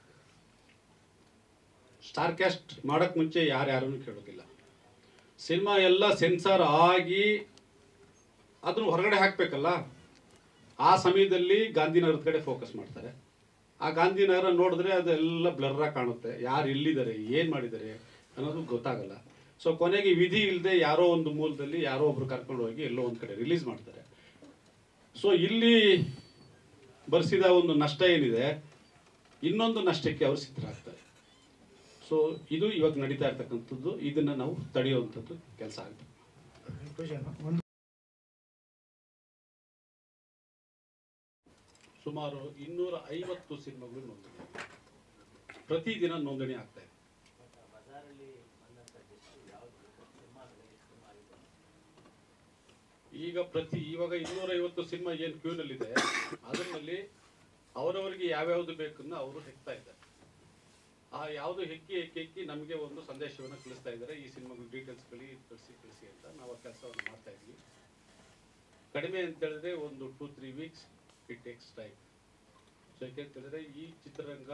ಸ್ಟಾರ್ ಕ್ಯಾಸ್ಟ್ ಮಾಡಕ್ ಮುಂಚೆ ಯಾರು ಯಾರನ್ನು ಕೇಳೋದಿಲ್ಲ ಸಿನಿಮಾ ಎಲ್ಲ ಸೆನ್ಸಾರ್ ಆಗಿ ಅದನ್ನು ಹೊರಗಡೆ ಹಾಕ್ಬೇಕಲ್ಲ ಆ ಸಮಯದಲ್ಲಿ ಗಾಂಧಿನಗರದ ಕಡೆ ಫೋಕಸ್ ಮಾಡ್ತಾರೆ ಆ ಗಾಂಧಿನಗರ ನೋಡಿದ್ರೆ ಅದೆಲ್ಲ ಬ್ಲರ್ರಾಗಿ ಕಾಣುತ್ತೆ ಯಾರು ಎಲ್ಲಿದ್ದಾರೆ ಏನು ಮಾಡಿದ್ದಾರೆ ಅನ್ನೋದು ಗೊತ್ತಾಗಲ್ಲ ಸೊ ಕೊನೆಗೆ ವಿಧಿ ಇಲ್ಲದೆ ಯಾರೋ ಒಂದು ಮೂಲದಲ್ಲಿ ಯಾರೋ ಒಬ್ರು ಕರ್ಕೊಂಡು ಹೋಗಿ ಎಲ್ಲೋ ಒಂದು ಕಡೆ ರಿಲೀಸ್ ಮಾಡ್ತಾರೆ ಸೊ ಇಲ್ಲಿ ಬರ್ಸಿದ ಒಂದು ನಷ್ಟ ಏನಿದೆ ಇನ್ನೊಂದು ನಷ್ಟಕ್ಕೆ ಅವರು ಸಿದ್ಧರಾಗ್ತಾರೆ ಸೊ ಇದು ಇವಾಗ ನಡೀತಾ ಇರ್ತಕ್ಕಂಥದ್ದು ಇದನ್ನ ನಾವು ತಡೆಯುವಂಥದ್ದು ಕೆಲಸ ಆಗುತ್ತೆ Conclusion. ಒಂದು ಸುಮಾರು ಇನ್ನೂರ ಐವತ್ತು ಸಿನಿಮಾಗಳು ನೋಂದಣಿ ಆಗಿದೆ. ಪ್ರತಿದಿನ ನೋಂದಣಿ ಆಗ್ತಾ ಇದೆ ಈಗ ಪ್ರತಿ ಇವಾಗ ಇನ್ನೂರ ಐವತ್ತು ಸಿನಿಮಾ ಏನು ಕ್ಯೂನಲ್ಲಿದೆ ಅದರಲ್ಲಿ ಅವರವರಿಗೆ ಯಾವ್ಯಾವ್ದು ಬೇಕನ್ನ ಅವರು ಹೆಕ್ತಾ ಇದ್ದಾರೆ ಆ ಯಾವುದು ಹೆಕ್ಕಿ ಹೆಕ್ಕಿ ಹೆಕ್ಕಿ ನಮಗೆ ಒಂದು ಸಂದೇಶವನ್ನು ಕಳಿಸ್ತಾ ಇದ್ದಾರೆ ಈ ಸಿನಿಮಾಗಳು ಡೀಟೇಲ್ಸ್ ಕಳಿ ಕಳಿಸಿ ಕಳಿಸಿ ಅಂತ ನಾವು ಆ ಕೆಲಸವನ್ನು ಮಾಡ್ತಾ ಇದ್ವಿ ಕಡಿಮೆ ಅಂತ ಹೇಳಿದ್ರೆ ಒಂದು two three weeks it takes time so ಯಾಕೆ ಅಂತ ಹೇಳಿದ್ರೆ ಈ ಚಿತ್ರರಂಗ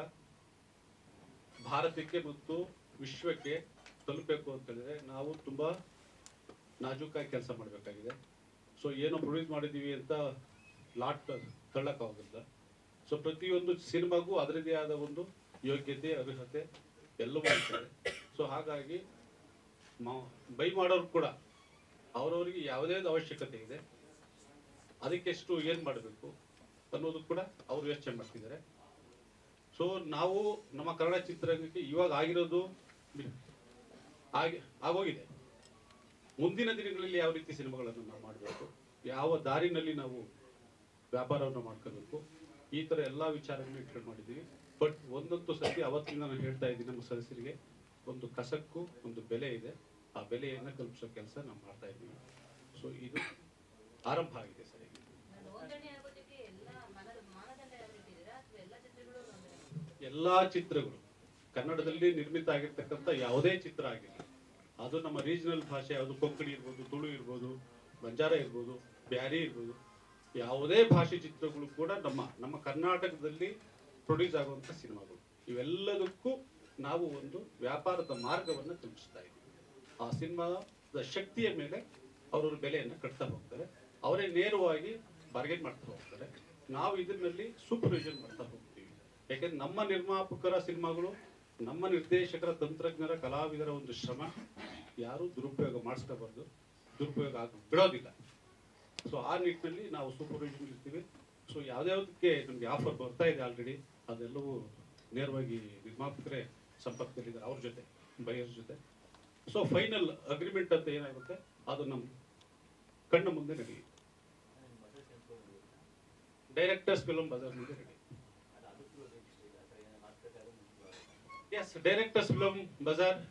ಭಾರತಕ್ಕೆ ಮತ್ತು ವಿಶ್ವಕ್ಕೆ ತಲುಪಬೇಕು ಅಂತ ಹೇಳಿದ್ರೆ ನಾವು ತುಂಬಾ ನಾಜೂಕಾಗಿ ಕೆಲಸ ಮಾಡಬೇಕಾಗಿದೆ ಸೊ ಏನೋ ಪ್ರೊಡ್ಯೂಸ್ ಮಾಡಿದ್ದೀವಿ ಅಂತ ಲಾಟ್ ತಳ್ಳಕ್ಕಾಗೋದಿಲ್ಲ ಸೊ ಪ್ರತಿಯೊಂದು ಸಿನಿಮಾಗೂ ಅದರದೇ ಆದ ಒಂದು ಯೋಗ್ಯತೆ ಅರ್ಹತೆ ಎಲ್ಲವೂ ಇರ್ತದೆ ಸೊ ಹಾಗಾಗಿ ಮಾ- ಬೈ ಮಾಡೋರು ಕೂಡ ಅವರವರಿಗೆ ಯಾವುದೇ ಅವಶ್ಯಕತೆ ಇದೆ ಅದಕ್ಕೆಷ್ಟು ಏನು ಮಾಡಬೇಕು ಅನ್ನೋದು ಕೂಡ ಅವರು ಯೋಚನೆ ಮಾಡ್ತಿದ್ದಾರೆ ಸೊ ನಾವು ನಮ್ಮ ಕನ್ನಡ ಚಿತ್ರರಂಗಕ್ಕೆ ಇವಾಗ ಆಗಿರೋದು ಬಿ- ಆಗಿ ಆಗೋಗಿದೆ ಮುಂದಿನ ದಿನಗಳಲ್ಲಿ ಯಾವ ರೀತಿ ಸಿನಿಮಾಗಳನ್ನು ನಾವು ಮಾಡಬೇಕು ಯಾವ ದಾರಿನಲ್ಲಿ ನಾವು ವ್ಯಾಪಾರವನ್ನು ಮಾಡ್ಕೋಬೇಕು ಈ ತರ ಎಲ್ಲಾ ವಿಚಾರಗಳನ್ನು ಇಟ್ಕೊಂಡು ಮಾಡಿದ್ದೀವಿ ಬಟ್ ಒಂದಂತೂ ಸತಿ ಅವತ್ತಿಂದ ನಾನು ಹೇಳ್ತಾ ಇದ್ದೀನಿ ನಮ್ಮ ಸದಸ್ಯರಿಗೆ ಒಂದು ಕಸಕ್ಕೂ ಒಂದು ಬೆಲೆ ಇದೆ ಆ ಬೆಲೆಯನ್ನು ಕಲ್ಪಿಸೋ ಕೆಲಸ ನಾವು ಮಾಡ್ತಾ ಇದ್ದೀವಿ ಸೊ ಇದು ಆರಂಭ ಆಗಿದೆ ಸರ್ ಈಗ. ನೋಂದಣಿ ಆಗೋದಕ್ಕೆ ಎಲ್ಲ ಮನದ ಮಾನದಂಡ ಯಾವ ರೀತಿ ಇದೆ ಅಥವಾ ಎಲ್ಲ ಚಿತ್ರಗಳು ನೋಂದಣಿ ಎಲ್ಲಾ ಚಿತ್ರಗಳು ಕನ್ನಡದಲ್ಲಿ ನಿರ್ಮಿತ ಆಗಿರ್ತಕ್ಕಂಥ ಯಾವುದೇ ಚಿತ್ರ ಆಗಿಲ್ಲ ಅದು ನಮ್ಮ ರೀಜನಲ್ ಭಾಷೆ ಯಾವುದು ಕೊಂಕಣಿ ಇರ್ಬೋದು ತುಳು ಇರ್ಬೋದು ಬಂಜಾರ ಇರ್ಬೋದು ಬ್ಯಾರಿ ಇರ್ಬೋದು ಯಾವುದೇ ಭಾಷೆ ಚಿತ್ರಗಳು ಕೂಡ ನಮ್ಮ ನಮ್ಮ ಕರ್ನಾಟಕದಲ್ಲಿ ಪ್ರೊಡ್ಯೂಸ್ ಆಗುವಂಥ ಸಿನಿಮಾಗಳು ಇವೆಲ್ಲದಕ್ಕೂ ನಾವು ಒಂದು ವ್ಯಾಪಾರದ ಮಾರ್ಗವನ್ನು ಕಲ್ಪಿಸ್ತಾ ಇದ್ದೀವಿ ಆ ಸಿನಿಮಾದ ಶಕ್ತಿಯ ಮೇಲೆ ಅವರವ್ರ ಬೆಲೆಯನ್ನು ಕಟ್ತಾ ಹೋಗ್ತಾರೆ ಅವರೇ ನೇರವಾಗಿ ಬಾರ್ಗೇನ್ ಮಾಡ್ತಾ ಹೋಗ್ತಾರೆ ನಾವು ಇದರಲ್ಲಿ ಸೂಪರ್ವಿಷನ್ ಮಾಡ್ತಾ ಹೋಗ್ತೀವಿ ಯಾಕೆಂದ್ರೆ ನಮ್ಮ ನಿರ್ಮಾಪಕರ ಸಿನಿಮಾಗಳು ನಮ್ಮ ನಿರ್ದೇಶಕರ ತಂತ್ರಜ್ಞರ ಕಲಾವಿದರ ಒಂದು ಶ್ರಮ ಯಾರು ದುರುಪಯೋಗ ಮಾಡಿಸ್ಕೋಬಾರ್ದು ದುರುಪಯೋಗ ಆಗ ಬಿಡೋದಿಲ್ಲ ಸೊ ಆ ನಿಟ್ಟಿನಲ್ಲಿ ನಾವು ಸೂಪರ್ವಿಷನ್ ಇರ್ತೀವಿ ಸೊ ಯಾವ್ದ್ಯಾವ್ದಕ್ಕೆ ನಮ್ಗೆ ಆಫರ್ ಬರ್ತಾ ಇದೆ ಆಲ್ರೆಡಿ ಅದೆಲ್ಲವೂ ನೇರವಾಗಿ ನಿರ್ಮಾಪಕರೇ ಸಂಪರ್ಕದಲ್ಲಿದ್ದಾರೆ ಅವ್ರ ಜೊತೆ ಬೈಯರ್ ಜೊತೆ ಸೊ ಫೈನಲ್ ಅಗ್ರಿಮೆಂಟ್ ಅಂತ ಏನಾಗುತ್ತೆ ಅದು ನಮ್ಮ ಕಣ್ಣ ಮುಂದೆ ನಡೆಯುತ್ತೆ ಡೈರೆಕ್ಟರ್ಸ್ ಫಿಲಂ ಬಜಾರ್ ಮುಂದೆ ನಡೆಯುತ್ತೆ ಎಸ್ ಡೈರೆಕ್ಟರ್ಸ್ ಫಿಲಂ ಬಜಾರ್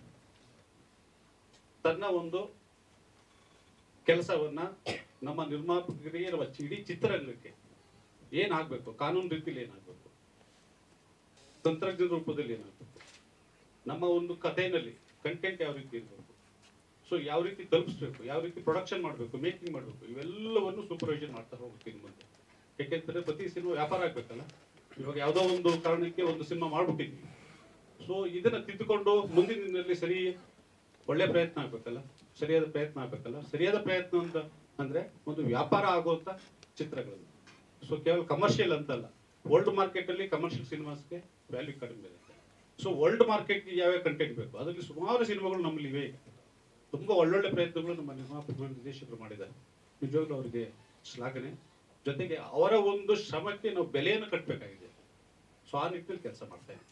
ತನ್ನ ಒಂದು ಕೆಲಸವನ್ನ ನಮ್ಮ ನಿರ್ಮಾಪಕರಿಗೆ ಇರುವ ಇಡೀ ಚಿತ್ರರಂಗಕ್ಕೆ ಏನಾಗಬೇಕು ಕಾನೂನು ರೀತಿಯಲ್ಲಿ ಏನಾಗಬೇಕು ತಂತ್ರಜ್ಞಾನ ರೂಪದಲ್ಲಿ ಏನಾಗಬೇಕು ನಮ್ಮ ಒಂದು ಕಥೆಯಲ್ಲಿ ಕಂಟೆಂಟ್ ಯಾವ ರೀತಿ ಇರಬೇಕು ಸೊ ಯಾವ ರೀತಿ ತಲುಪಿಸ್ಬೇಕು ಯಾವ ರೀತಿ ಪ್ರೊಡಕ್ಷನ್ ಮಾಡಬೇಕು ಮೇಕಿಂಗ್ ಮಾಡಬೇಕು ಇವೆಲ್ಲವನ್ನು ಸೂಪರ್ವೈಸನ್ ಮಾಡ್ತಾ ಹೋಗ್ತೀನಿ ಮುಂದೆ ಯಾಕೆಂದ್ರೆ ಪ್ರತಿ ಸಿನಿಮಾ ವ್ಯಾಪಾರ ಆಗ್ಬೇಕಲ್ಲ ಇವಾಗ ಯಾವುದೋ ಒಂದು ಕಾರಣಕ್ಕೆ ಒಂದು ಸಿನಿಮಾ ಮಾಡ್ಬಿಟ್ಟಿದ್ವಿ ಸೊ ಇದನ್ನ ತಿದ್ದುಕೊಂಡು ಮುಂದಿನ ದಿನದಲ್ಲಿ ಸರಿ ಒಳ್ಳೆ ಪ್ರಯತ್ನ ಆಗ್ಬೇಕಲ್ಲ ಸರಿಯಾದ ಪ್ರಯತ್ನ ಆಗ್ಬೇಕಲ್ಲ ಸರಿಯಾದ ಪ್ರಯತ್ನ ಅಂತ ಅಂದ್ರೆ ಒಂದು ವ್ಯಾಪಾರ ಆಗುವಂತ ಚಿತ್ರಗಳು ಸೊ ಕೇವಲ ಕಮರ್ಷಿಯಲ್ ಅಂತಲ್ಲ ವರ್ಲ್ಡ್ ಮಾರ್ಕೆಟ್ ಅಲ್ಲಿ ಕಮರ್ಷಿಯಲ್ ಸಿನಿಮಾಸ್ಗೆ ವ್ಯಾಲ್ಯೂ ಕಡಿಮೆ ಇರುತ್ತೆ ಸೊ ವರ್ಲ್ಡ್ ಮಾರ್ಕೆಟ್ಗೆ ಯಾವ್ಯಾವ ಕಂಟೆಂಟ್ ಬೇಕು ಅದರಲ್ಲಿ ಸುಮಾರು ಸಿನಿಮಾಗಳು ನಮ್ಮಲ್ಲಿ ಇವೆ ಈಗ ತುಂಬಾ ಒಳ್ಳೊಳ್ಳೆ ಪ್ರಯತ್ನಗಳು ನಮ್ಮ ನಿರ್ಮಾಪಕರು ನಿರ್ದೇಶಕರು ಮಾಡಿದ್ದಾರೆ ನಿಜವಾಗ್ಲೂ ಅವರಿಗೆ ಶ್ಲಾಘನೆ ಜೊತೆಗೆ ಅವರ ಒಂದು ಶ್ರಮಕ್ಕೆ ನಾವು ಬೆಲೆಯನ್ನು ಕಟ್ಟಬೇಕಾಗಿದೆ ಸೊ ಆ ನಿಟ್ಟಿನಲ್ಲಿ ಕೆಲಸ ಮಾಡ್ತಾ ಇದ್ದೀವಿ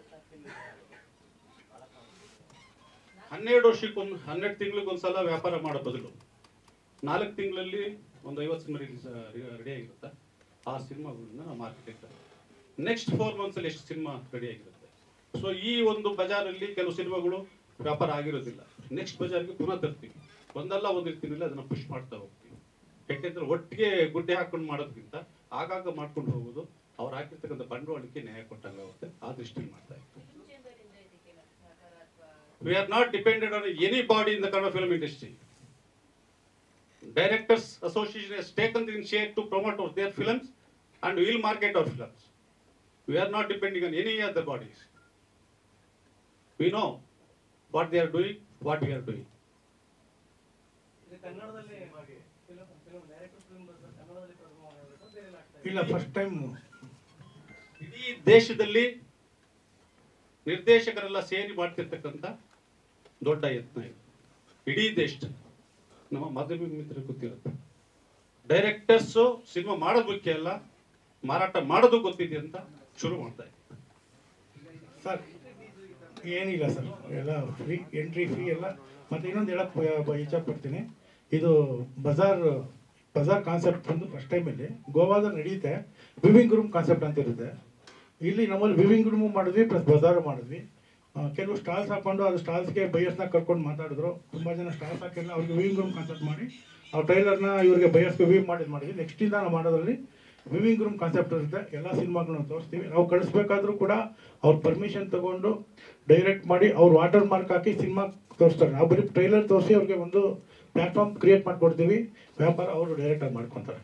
ಹನ್ನೆರಡು ವರ್ಷಕ್ಕೊಂದು ಹನ್ನೆರಡು ತಿಂಗಳಿಗೊಂದ್ಸಲ ವ್ಯಾಪಾರ ಮಾಡೋ ಬದಲು ನಾಲ್ಕು ತಿಂಗಳಲ್ಲಿ ಒಂದು ಐವತ್ತು ಸಿನಿಮಾ ರಿಲೀಸ್ ರೆಡಿ ಆಗಿರುತ್ತೆ ಆ ಸಿನಿಮಾಗಳನ್ನ ನಾವು ಮಾರ್ಕೆಟ್ ನೆಕ್ಸ್ಟ್ ಫೋರ್ ಮಂತ್ಸ್ ಅಲ್ಲಿ ಎಷ್ಟು ಸಿನಿಮಾ ರೆಡಿ ಆಗಿರುತ್ತೆ ಸೊ ಈ ಒಂದು ಬಜಾರಲ್ಲಿ ಕೆಲವು ಸಿನಿಮಾಗಳು ವ್ಯಾಪಾರ ಆಗಿರೋದಿಲ್ಲ ನೆಕ್ಸ್ಟ್ ಬಜಾರ್ಗೆ ಪುನಃ ತರ್ತೀವಿ ಒಂದಲ್ಲ ಒಂದು ರೀತಿಯಲ್ಲಿ ಅದನ್ನ ಪುಷ್ ಮಾಡ್ತಾ ಹೋಗ್ತೀವಿ ಯಾಕೆಂದ್ರೆ ಒಟ್ಟಿಗೆ ಗುಡ್ಡೆ ಹಾಕೊಂಡು ಮಾಡೋದ್ಕಿಂತ ಆಗಾಗ ಮಾಡ್ಕೊಂಡು ಹೋಗೋದು ಅವ್ರು ಹಾಕಿರ್ತಕ್ಕಂಥ ಬಂಡವಾಳಕ್ಕೆ ನ್ಯಾಯ ಕೊಟ್ಟಂಗಾಗುತ್ತೆ ಆ ದೃಷ್ಟಿಯಲ್ಲಿ ಮಾಡ್ತಾ ಇದ್ದೀವಿ ಫಿಲ್ಮ್ ಚೇಂಬರ್ ಇಂದ ಇದಕ್ಕೆ ಸಹಕಾರ ಅಥವಾ we are not dependent on anybody in the Kannada film industry. Directors Association has taken the initiative to promote our- their films and will market our films. We are not depending on any other bodies. We know what they are doing, what we are doing. ಇದು ಕನ್ನಡದಲ್ಲಿ film film director film ಕನ್ನಡದಲ್ಲಿ ಪ್ರಥಮ ಮಾಡಬೇಕು ಬೇರೆ ಆಗ್ತಾ ಇಲ್ಲ first time ಇಡೀ ದೇಶದಲ್ಲಿ ನಿರ್ದೇಶಕರೆಲ್ಲ ಸೇರಿ ಮಾಡ್ತಿರ್ತಕ್ಕಂಥ ದೊಡ್ಡ ಯತ್ನ ಇದು ಇಡೀ ದೇಶದಲ್ಲಿ ನಮ್ಮ ಮಾಧ್ಯಮ ಮಿತ್ರರಿಗೆ ಗೊತ್ತಿರುತ್ತೆ ಡೈರೆಕ್ಟರ್ಸ್ ಸಿನಿಮಾ ಮಾಡೋದು ಮುಖ್ಯ ಅಲ್ಲ ಮಾರಾಟ ಮಾಡೋದು ಗೊತ್ತಿದೆ ಅಂತ ಶುರು ಮಾಡ್ತಾ ಇದ್ದಾರೆ ಸರ್ ಏನಿಲ್ಲ ಸರ್ ಎಲ್ಲ ಫ್ರೀ ಎಂಟ್ರಿ ಫ್ರೀ ಎಲ್ಲ ಮತ್ತೆ ಇನ್ನೊಂದು ಹೇಳಕ್ ಇಚ್ಛಪಡ್ತೀನಿ ಇದು ಬಜಾರ್ ಬಜಾರ್ ಕಾನ್ಸೆಪ್ಟ್ ಬಂದು ಫಸ್ಟ್ ಟೈಮಲ್ಲಿ ಗೋವಾದಲ್ಲಿ ನಡೆಯುತ್ತೆ ವಿವಿಂಗ್ ರೂಮ್ ಕಾನ್ಸೆಪ್ಟ್ ಅಂತ ಇರುತ್ತೆ ಇಲ್ಲಿ ನಮ್ಮಲ್ಲಿ ವಿವಿಂಗ್ ರೂಮು ಮಾಡಿದ್ವಿ ಪ್ಲಸ್ ಬಜಾರು ಮಾಡಿದ್ವಿ ಆ, ಕೆಲವು ಸ್ಟಾಲ್ಸ್ ಹಾಕೊಂಡು ಅದು ಸ್ಟಾಲ್ಸ್ಗೆ ಬೈಯರ್ಸ್ನ ಕರ್ಕೊಂಡು ಮಾತಾಡಿದ್ರು ತುಂಬ ಜನ ಸ್ಟಾಲ್ಸ್ ಹಾಕಿಲ್ಲ ಅವ್ರಿಗೆ ವಿವಿಂಗ್ ರೂಮ್ ಕಾನ್ಸೆಪ್ಟ್ ಮಾಡಿ ಆ ಟ್ರೈಲರ್ನ ಇವ್ರಿಗೆ ಬೈಯರ್ಸ್ಗೆ ವಿವ್ ಮಾಡಿ ಮಾಡಿದ್ವಿ ನೆಕ್ಸ್ಟಿಂದ ನಾವು ಮಾಡೋದ್ರಲ್ಲಿ ವಿವಿಂಗ್ ರೂಮ್ ಕಾನ್ಸೆಪ್ಟ್ ಇರುತ್ತೆ ಎಲ್ಲ ಸಿನಿಮಾಗಳನ್ನ ತೋರಿಸ್ತೀವಿ ನಾವು ಕಳಿಸ್ಬೇಕಾದ್ರೂ ಕೂಡ ಅವ್ರ ಪರ್ಮಿಷನ್ ತಗೊಂಡು ಡೈರೆಕ್ಟ್ ಮಾಡಿ ಅವ್ರು ವಾಟರ್ ಮಾರ್ಕ್ ಹಾಕಿ ಸಿನಿಮಾ ತೋರಿಸ್ತಾರೆ ನಾವು ಬರೀ ಟ್ರೈಲರ್ ತೋರಿಸಿ ಅವ್ರಿಗೆ ಒಂದು ಪ್ಲಾಟ್ಫಾರ್ಮ್ ಕ್ರಿಯೇಟ್ ಮಾಡಿಕೊಡ್ತೀವಿ ವ್ಯಾಪಾರ ಅವರು ಡೈರೆಕ್ಟಾಗಿ ಮಾಡ್ಕೊತಾರೆ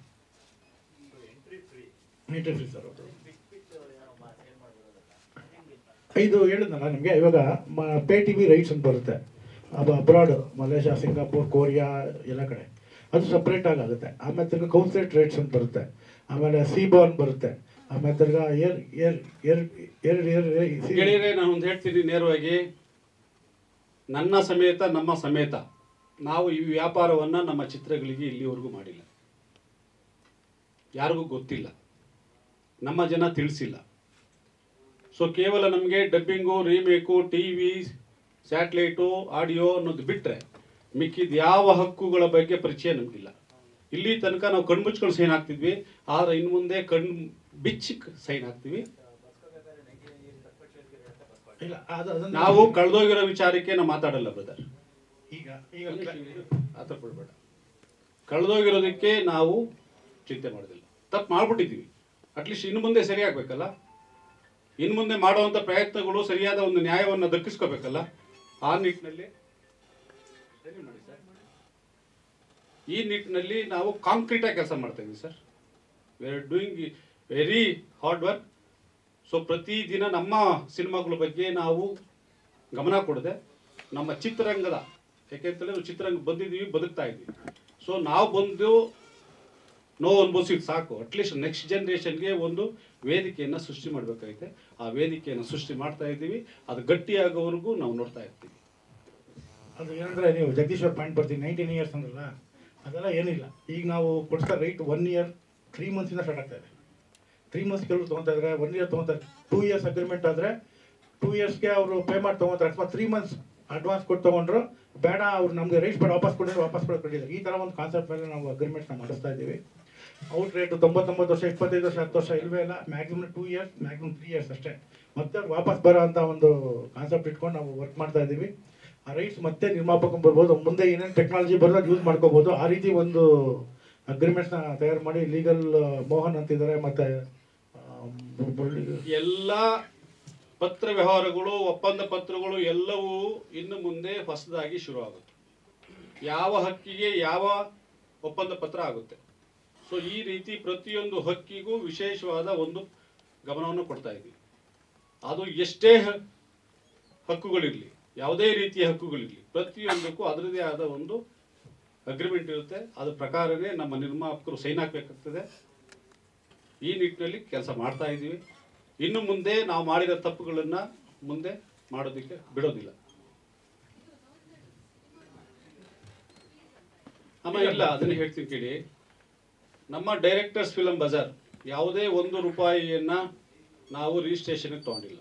ಎಂಟ್ರಿ ಫ್ರೀ ಸರ್ ಹೌದು ಇದು ಹೇಳಿದ್ನಲ್ಲ ನಿಮಗೆ ಇವಾಗ ಪೇ ಟಿ ವಿ ರೈಟ್ಸ್ ಅಂತ ಬರುತ್ತೆ ಅದು ಅಬ್ರಾಡ್ ಮಲೇಷ್ಯಾ ಸಿಂಗಾಪುರ್ ಕೊರಿಯಾ ಎಲ್ಲ ಕಡೆ ಅದು ಸಪ್ರೇಟ್ ಆಗಿ ಆಗುತ್ತೆ ಆಮೇಲೆ ತಿರ್ಗಾ ಕೌನ್ಸಿಲೇಟ್ ರೇಟ್ಸ್ ಅಂತ ಬರುತ್ತೆ ಆಮೇಲೆ ಸಿ ಬಾರ್ನ್ ಬರುತ್ತೆ ಆಮೇಲೆ ತಿರ್ಗಾ ಏರ್ ಏರ್ ಏರ್ ಏರ್ ಏರ್ ಗೆಳೆಯರೆ ನಾನು ಒಂದು ಹೇಳ್ತೀನಿ ನೇರವಾಗಿ ನನ್ನ ಸಮೇತ ನಮ್ಮ ಸಮೇತ ನಾವು ಈ ವ್ಯಾಪಾರವನ್ನ ನಮ್ಮ ಚಿತ್ರಗಳಿಗೆ ಇಲ್ಲಿವರೆಗೂ ಮಾಡಿಲ್ಲ ಯಾರಿಗೂ ಗೊತ್ತಿಲ್ಲ ನಮ್ಮ ಜನ ತಿಳಿಸಿಲ್ಲ ಸೊ ಕೇವಲ ನಮಗೆ dubbing remake T V satellite audio ಅನ್ನೋದು ಬಿಟ್ಟರೆ ಮಿಕ್ಕಿದ ಯಾವ ಹಕ್ಕುಗಳ ಬಗ್ಗೆ ಪರಿಚಯ ನಮಗಿಲ್ಲ ಇಲ್ಲಿ ತನಕ ನಾವು ಕಣ್ಮುಚ್ಕೊಂಡು ಸೈನ್ ಹಾಕ್ತಿದ್ವಿ ಆದ್ರೆ ಇನ್ನು ಮುಂದೆ ಕಣ್ ಬಿಚ್ಚಿ ಸೈನ್ ಹಾಕ್ತೀವಿ ಇಲ್ಲ ಅದು ಅದನ್ನ ನಾವು ಕಳೆದೋಗಿರೋ ವಿಚಾರಕ್ಕೆ ನಾವು ಮಾತಾಡಲ್ಲ ಬ್ರದರ್ ಈಗ ಈಗ ಆತರ ಕೊಡ್ಬೇಡ ಕಳೆದೋಗಿರೋದಕ್ಕೆ ನಾವು ಚಿಂತೆ ಮಾಡೋದಿಲ್ಲ ತಪ್ಪು ಮಾಡ್ಬಿಟ್ಟಿದ್ದೀವಿ ಅಟ್ಲೀಸ್ಟ್ ಇನ್ನು ಮುಂದೆ ಸರಿ ಆಗ್ಬೇಕಲ್ಲ ಇನ್ನು ಮುಂದೆ ಮಾಡುವಂತ ಪ್ರಯತ್ನಗಳು ಸರಿಯಾದ ಒಂದು ನ್ಯಾಯವನ್ನು ದಕ್ಕಿಸ್ಕೋಬೇಕಲ್ಲ ಆ ನಿಟ್ಟಿನಲ್ಲಿ ಸರಿ ಮಾಡಿ ಸರ್. ಈ ನಿಟ್ಟಿನಲ್ಲಿ ನಾವು ಕಾಂಕ್ರೀಟ್ ಆಗಿ ಕೆಲಸ ಮಾಡ್ತಾ ಇದ್ದೀವಿ sir we are doing very hard work so ಪ್ರತಿದಿನ ನಮ್ಮ ಸಿನಿಮಾಗಳ ಬಗ್ಗೆ ನಾವು ಗಮನ ಕೊಡದೆ ನಮ್ಮ ಚಿತ್ರರಂಗದ ಯಾಕೆಂತಂದ್ರೆ ನಾವು ಚಿತ್ರರಂಗ ಬಂದಿದ್ದೀವಿ ಬದುಕ್ತಾ ಇದ್ದೀವಿ ಸೊ ನಾವು ಬಂದು ನೋವು ಅನುಭವಿಸಿದ್ ಸಾಕು ಅಟ್ಲೀಸ್ಟ್ ನೆಕ್ಸ್ಟ್ ಜನ್ರೇಷನ್ಗೆ ಒಂದು ವೇದಿಕೆಯನ್ನು ಸೃಷ್ಟಿ ಮಾಡಬೇಕಾಗಿದೆ ಆ ವೇದಿಕೆಯನ್ನು ಸೃಷ್ಟಿ ಮಾಡ್ತಾ ಇದ್ದೀವಿ ಅದು ಗಟ್ಟಿಯಾಗೋವರೆಗೂ ನಾವು ನೋಡ್ತಾ ಇರ್ತೀವಿ ಅದು ಏನಂದ್ರೆ ನೀವು ಜಗದೀಶ್ವರ್ ಪಾಯಿಂಟ್ ಬರ್ತೀವಿ ನೈನ್ಟೀನ್ ಇಯರ್ಸ್ ಅಂದ್ರಲ್ಲ ಅದೆಲ್ಲ ಏನಿಲ್ಲ ಈಗ ನಾವು ಕೊಡ್ತಾ ರೈಟ್ ಒನ್ ಇಯರ್ ತ್ರೀ ಮಂತ್ಸಿಂದ ಸ್ಟಾರ್ಟ್ ಆಗ್ತಾ ಇದೆ ತ್ರೀ ಮಂತ್ಸ್ ಕೆಲವರು ತೊಗೊತಾ ಇದ್ದಾರೆ ಒನ್ ಇಯರ್ ತೊಗೊತಾರೆ ಟೂ ಇಯರ್ಸ್ ಅಗ್ರಿಮೆಂಟ್ ಆದರೆ ಟೂ ಇಯರ್ಸ್ಗೆ ಅವರು ಪೇ ಮಾಡಿ ತೊಗೊತಾರೆ ಅಥವಾ ತ್ರೀ ಮಂತ್ಸ್ ಅಡ್ವಾನ್ಸ್ ಕೊಟ್ಟು ತೊಗೊಂಡ್ರು ಬೇಡ ಅವ್ರು ನಮಗೆ ರೈಟ್ಸ್ ಬೇಡ ವಾಪಸ್ ಕೊಡಿದ್ರೆ ವಾಪಸ್ ಕೊಟ್ಟಿದ್ದಾರೆ ಈ ಥರ ಒಂದು ಕಾನ್ಸೆಪ್ಟ್ ಮೇಲೆ ನಾವು ಅಗ್ರಿಮೆಂಟ್ನ ಮಾಡಿಸ್ತಾ ಇದ್ದೀವಿ ಔಟ್ ರೇಟು ತೊಂಬತ್ತೊಂಬತ್ತು ವರ್ಷ ಇಪ್ಪತ್ತೈದು ವರ್ಷ ಹತ್ತು ವರ್ಷ ಇಲ್ವೇ ಇಲ್ಲ maximum two years maximum three years ಅಷ್ಟೇ ಮತ್ತೆ ಅವ್ರು ವಾಪಸ್ ಬರೋ ಅಂತ ಒಂದು ಕಾನ್ಸೆಪ್ಟ್ ಇಟ್ಕೊಂಡು ನಾವು ವರ್ಕ್ ಮಾಡ್ತಾ ಇದ್ದೀವಿ ಆ ರೈಟ್ಸ್ ಮತ್ತೆ ನಿರ್ಮಾಪಕ ಬರ್ಬೋದು ಮುಂದೆ ಏನೇನು ಟೆಕ್ನಾಲಜಿ ಬರೋದು ಯೂಸ್ ಮಾಡ್ಕೋಬೋದು ಆ ರೀತಿ ಒಂದು ಅಗ್ರಿಮೆಂಟ್ಸ್ನ ತಯಾರು ಮಾಡಿ ಲೀಗಲ್ ಮೋಹನ್ ಅಂತಿದ್ದಾರೆ ಮತ್ತೆ ಆ, ಬಳ್ಳಿ- ಎಲ್ಲ ಪತ್ರ ವ್ಯವಹಾರಗಳು ಒಪ್ಪಂದ ಪತ್ರಗಳು ಎಲ್ಲವೂ ಇನ್ನು ಮುಂದೆ ಹೊಸದಾಗಿ ಶುರು ಆಗುತ್ತೆ ಯಾವ ಹಕ್ಕಿಗೆ ಯಾವ ಒಪ್ಪಂದ ಪತ್ರ ಆಗುತ್ತೆ ಸೊ ಈ ರೀತಿ ಪ್ರತಿಯೊಂದು ಹಕ್ಕಿಗೂ ವಿಶೇಷವಾದ ಒಂದು ಗಮನವನ್ನು ಕೊಡ್ತಾ ಇದ್ದೀವಿ ಅದು ಎಷ್ಟೇ ಹ- ಹಕ್ಕುಗಳಿರಲಿ ಯಾವುದೇ ರೀತಿಯ ಹಕ್ಕುಗಳಿರಲಿ ಪ್ರತಿಯೊಂದಕ್ಕೂ ಅದರದೇ ಆದ ಒಂದು ಅಗ್ರಿಮೆಂಟ್ ಇರುತ್ತೆ ಅದ್ರ ಪ್ರಕಾರನೇ ನಮ್ಮ ನಿರ್ಮಾಪಕರು ಸೈನ್ ಹಾಕಬೇಕಾಗ್ತದೆ ಈ ನಿಟ್ಟಿನಲ್ಲಿ ಕೆಲಸ ಮಾಡ್ತಾ ಇದ್ದೀವಿ ಇನ್ನು ಮುಂದೆ ನಾವು ಮಾಡಿರೋ ತಪ್ಪುಗಳನ್ನ ಮುಂದೆ ಮಾಡೋದಕ್ಕೆ ಬಿಡೋದಿಲ್ಲ ಆಮೇಲೆ ಇಲ್ಲ ಅದನ್ನ ಹೇಳ್ತೀನಿ ಕೇಳಿ ನಮ್ಮ ಡೈರೆಕ್ಟರ್ಸ್ ಫಿಲಂ ಬಜಾರ್ ಯಾವುದೇ ಒಂದು ರೂಪಾಯಿಯನ್ನ ನಾವು ರಿಜಿಸ್ಟ್ರೇಷನ್ಗೆ ತಗೊಂಡಿಲ್ಲ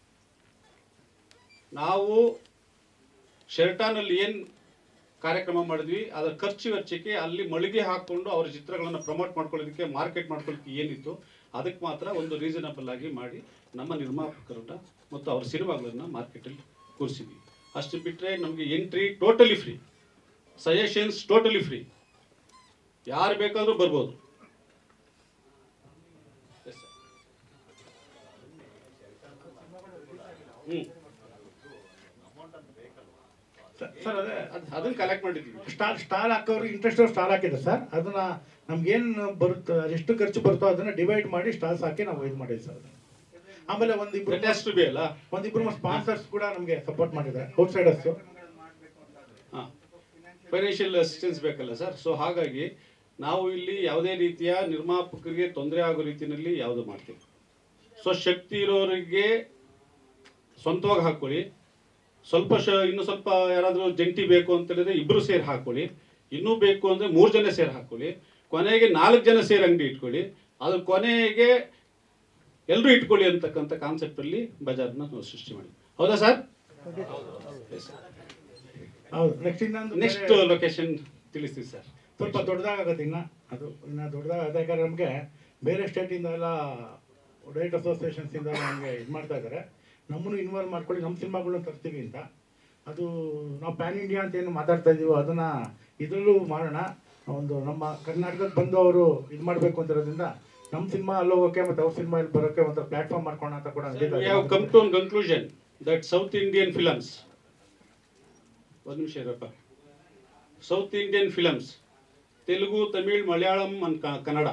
ನಾವು ಶೆರ್ಟಾನಲ್ಲಿ ಏನು ಕಾರ್ಯಕ್ರಮ ಮಾಡಿದ್ವಿ ಅದರ ಖರ್ಚು ವೆಚ್ಚಕ್ಕೆ ಅಲ್ಲಿ ಮಳಿಗೆ ಹಾಕೊಂಡು ಅವರ ಚಿತ್ರಗಳನ್ನು ಪ್ರಮೋಟ್ ಮಾಡ್ಕೊಳ್ಳೋದಕ್ಕೆ ಮಾರ್ಕೆಟ್ ಮಾಡ್ಕೊಳ್ಳೋದಕ್ಕೆ ಏನಿತ್ತು ಅದಕ್ಕೆ ಮಾತ್ರ ಒಂದು ರೀಸನಬಲ್ ಆಗಿ ಮಾಡಿ ನಮ್ಮ ನಿರ್ಮಾಪಕರನ್ನ ಮತ್ತು ಅವರ ಸಿನಿಮಾಗಳನ್ನ ಮಾರ್ಕೆಟಲ್ಲಿ ಕೂರಿಸಿದ್ವಿ ಅಷ್ಟು ಬಿಟ್ಟರೆ ನಮಗೆ entry totally free suggestions totally free ಯಾರು ಬೇಕಾದರೂ ಬರ್ಬೋದು Yes, sir. ಹ್ಮ್ ಸರ್ ಅದೇ ಅದ್- ಅದನ್ನ ಕಲೆಕ್ಟ್ ಮಾಡಿದ್ದೀವಿ ಸ್ಟಾರ್ ಸ್ಟಾರ್ ಹಾಕೋರು ಇಂಟ್ರೆಸ್ಟ್ ಸ್ಟಾರ್ ಹಾಕಿದೆ ಸರ್ ಅದನ್ನ ನಮ್ಗೇನು ಬರುತ್ತೋ ಎಷ್ಟು ಖರ್ಚು ಬರುತ್ತೋ ಅದನ್ನ ಡಿವೈಡ್ ಮಾಡಿ ಸ್ಟಾರ್ಸ್ ಹಾಕಿ ನಾವು ಇದು ಮಾಡಿದ್ವಿ ಸರ್ ಅದನ್ನ. ಆಮೇಲೆ ಒಂದಿಬ್ರು ದಟ್ ಹ್ಯಾಸ್ ಟು ಬಿ ಅಲ್ಲ ಒಂದಿಬ್ರು ಸ್ಪಾನ್ಸರ್ಸ್ ಕೂಡ ನಮಗೆ ಸಪೋರ್ಟ್ ಮಾಡಿದ್ದಾರೆ ಔಟ್ಸೈಡರ್ಸ್ ಫೈನಾನ್ಷಿಯಲ್ ಅಸಿಸ್ಟೆನ್ಸ್ ಬೇಕಲ್ಲ ಸರ್ ಸೊ ಹಾಗಾಗಿ ನಾವು ಇಲ್ಲಿ ಯಾವುದೇ ರೀತಿಯ ನಿರ್ಮಾಪಕರಿಗೆ ತೊಂದರೆ ಆಗೋ ರೀತಿಯಲ್ಲಿ ಯಾವುದು ಮಾಡ್ತೀವಿ ಸೊ ಶಕ್ತಿ ಇರೋರಿಗೆ ಸ್ವಂತವಾಗಿ ಹಾಕೊಳ್ಳಿ ಸ್ವಲ್ಪ ಶ ಇನ್ನು ಸ್ವಲ್ಪ ಯಾರಾದರೂ ಜಂಟಿ ಬೇಕು ಅಂತ ಹೇಳಿದ್ರೆ ಇಬ್ರು ಸೇರಿ ಹಾಕೊಳ್ಳಿ ಇನ್ನೂ ಬೇಕು ಅಂದ್ರೆ ಮೂರು ಜನ ಸೇರಿ ಹಾಕೊಳ್ಳಿ ಕೊನೆಗೆ ನಾಲ್ಕು ಜನ ಸೇರಿ ಅಂಗಡಿ ಇಟ್ಕೊಳ್ಳಿ ಅದು ಕೊನೆಗೆ ಎಲ್ಲರೂ ಇಟ್ಕೊಳ್ಳಿ ಅಂತಕ್ಕಂಥ ಕಾನ್ಸೆಪ್ಟಲ್ಲಿ ಬಜಾರ್ನ ನಾವು ಸೃಷ್ಟಿ ಮಾಡಿ ಹೌದಾ ಸರ್ ಹೌದು ನೆಕ್ಸ್ಟ್ ಇನ್ನೊಂದು ನೆಕ್ಸ್ಟ್ ಬೇರೆ- ಲೊಕೇಶನ್ ತಿಳಿಸ್ತೀವಿ ಸರ್ ಸ್ವಲ್ಪ ದೊಡ್ಡದಾಗತ್ತೆ ಇನ್ನ ಅದು ಇನ್ನ ದೊಡ್ಡದಾಗತ್ತೆ ಯಾಕಂದ್ರೆ ನಮಗೆ ಬೇರೆ ಸ್ಟೇಟಿಂದ ಎಲ್ಲ ರೈಟ್ ಅಸೋಸಿಯೇಷನ್ಸ್ ಇಂದ ನಮಗೆ ಇದು ಮಾಡ್ತಾ ಇದ್ದಾರೆ ನಮ್ಮನ್ನು ಇನ್ವಾಲ್ವ್ ಮಾಡ್ಕೊಳ್ಳಿ ನಮ್ಮ ಸಿನಿಮಾಗಳನ್ನ ತರ್ತೀವಿ ಅಂತ ಅದು ನಾವು ಪ್ಯಾನ್ ಇಂಡಿಯಾ ಅಂತ ಏನು ಮಾತಾಡ್ತಾ ಇದೀವೋ ಅದನ್ನ ಇದರಲ್ಲೂ ಮಾಡೋಣ ಒಂದು ನಮ್ಮ ಕರ್ನಾಟಕಕ್ಕೆ ಬಂದು ಅವರು ಇದು ಮಾಡಬೇಕು ಅಂತ ಇರೋದ್ರಿಂದ ನಮ್ಮ ಸಿನಿಮಾ ಅಲ್ಲಿ ಹೋಗೋಕೆ ಮತ್ತು ಅವ್ರ ಸಿನಿಮಾ ಇಲ್ಲಿ ಬರೋಕೆ ಒಂದು ಪ್ಲಾಟ್ಫಾರ್ಮ್ ಮಾಡ್ಕೋಣ ಅಂತ ಕೂಡ ನಡೀತಾ we ಇದೆ. have come to a conclusion that South Indian films, ಒಂದು ನಿಮಿಷ ಇರಪ್ಪ South Indian films Telugu Tamil Malayalam and ಕ- ಕನ್ನಡ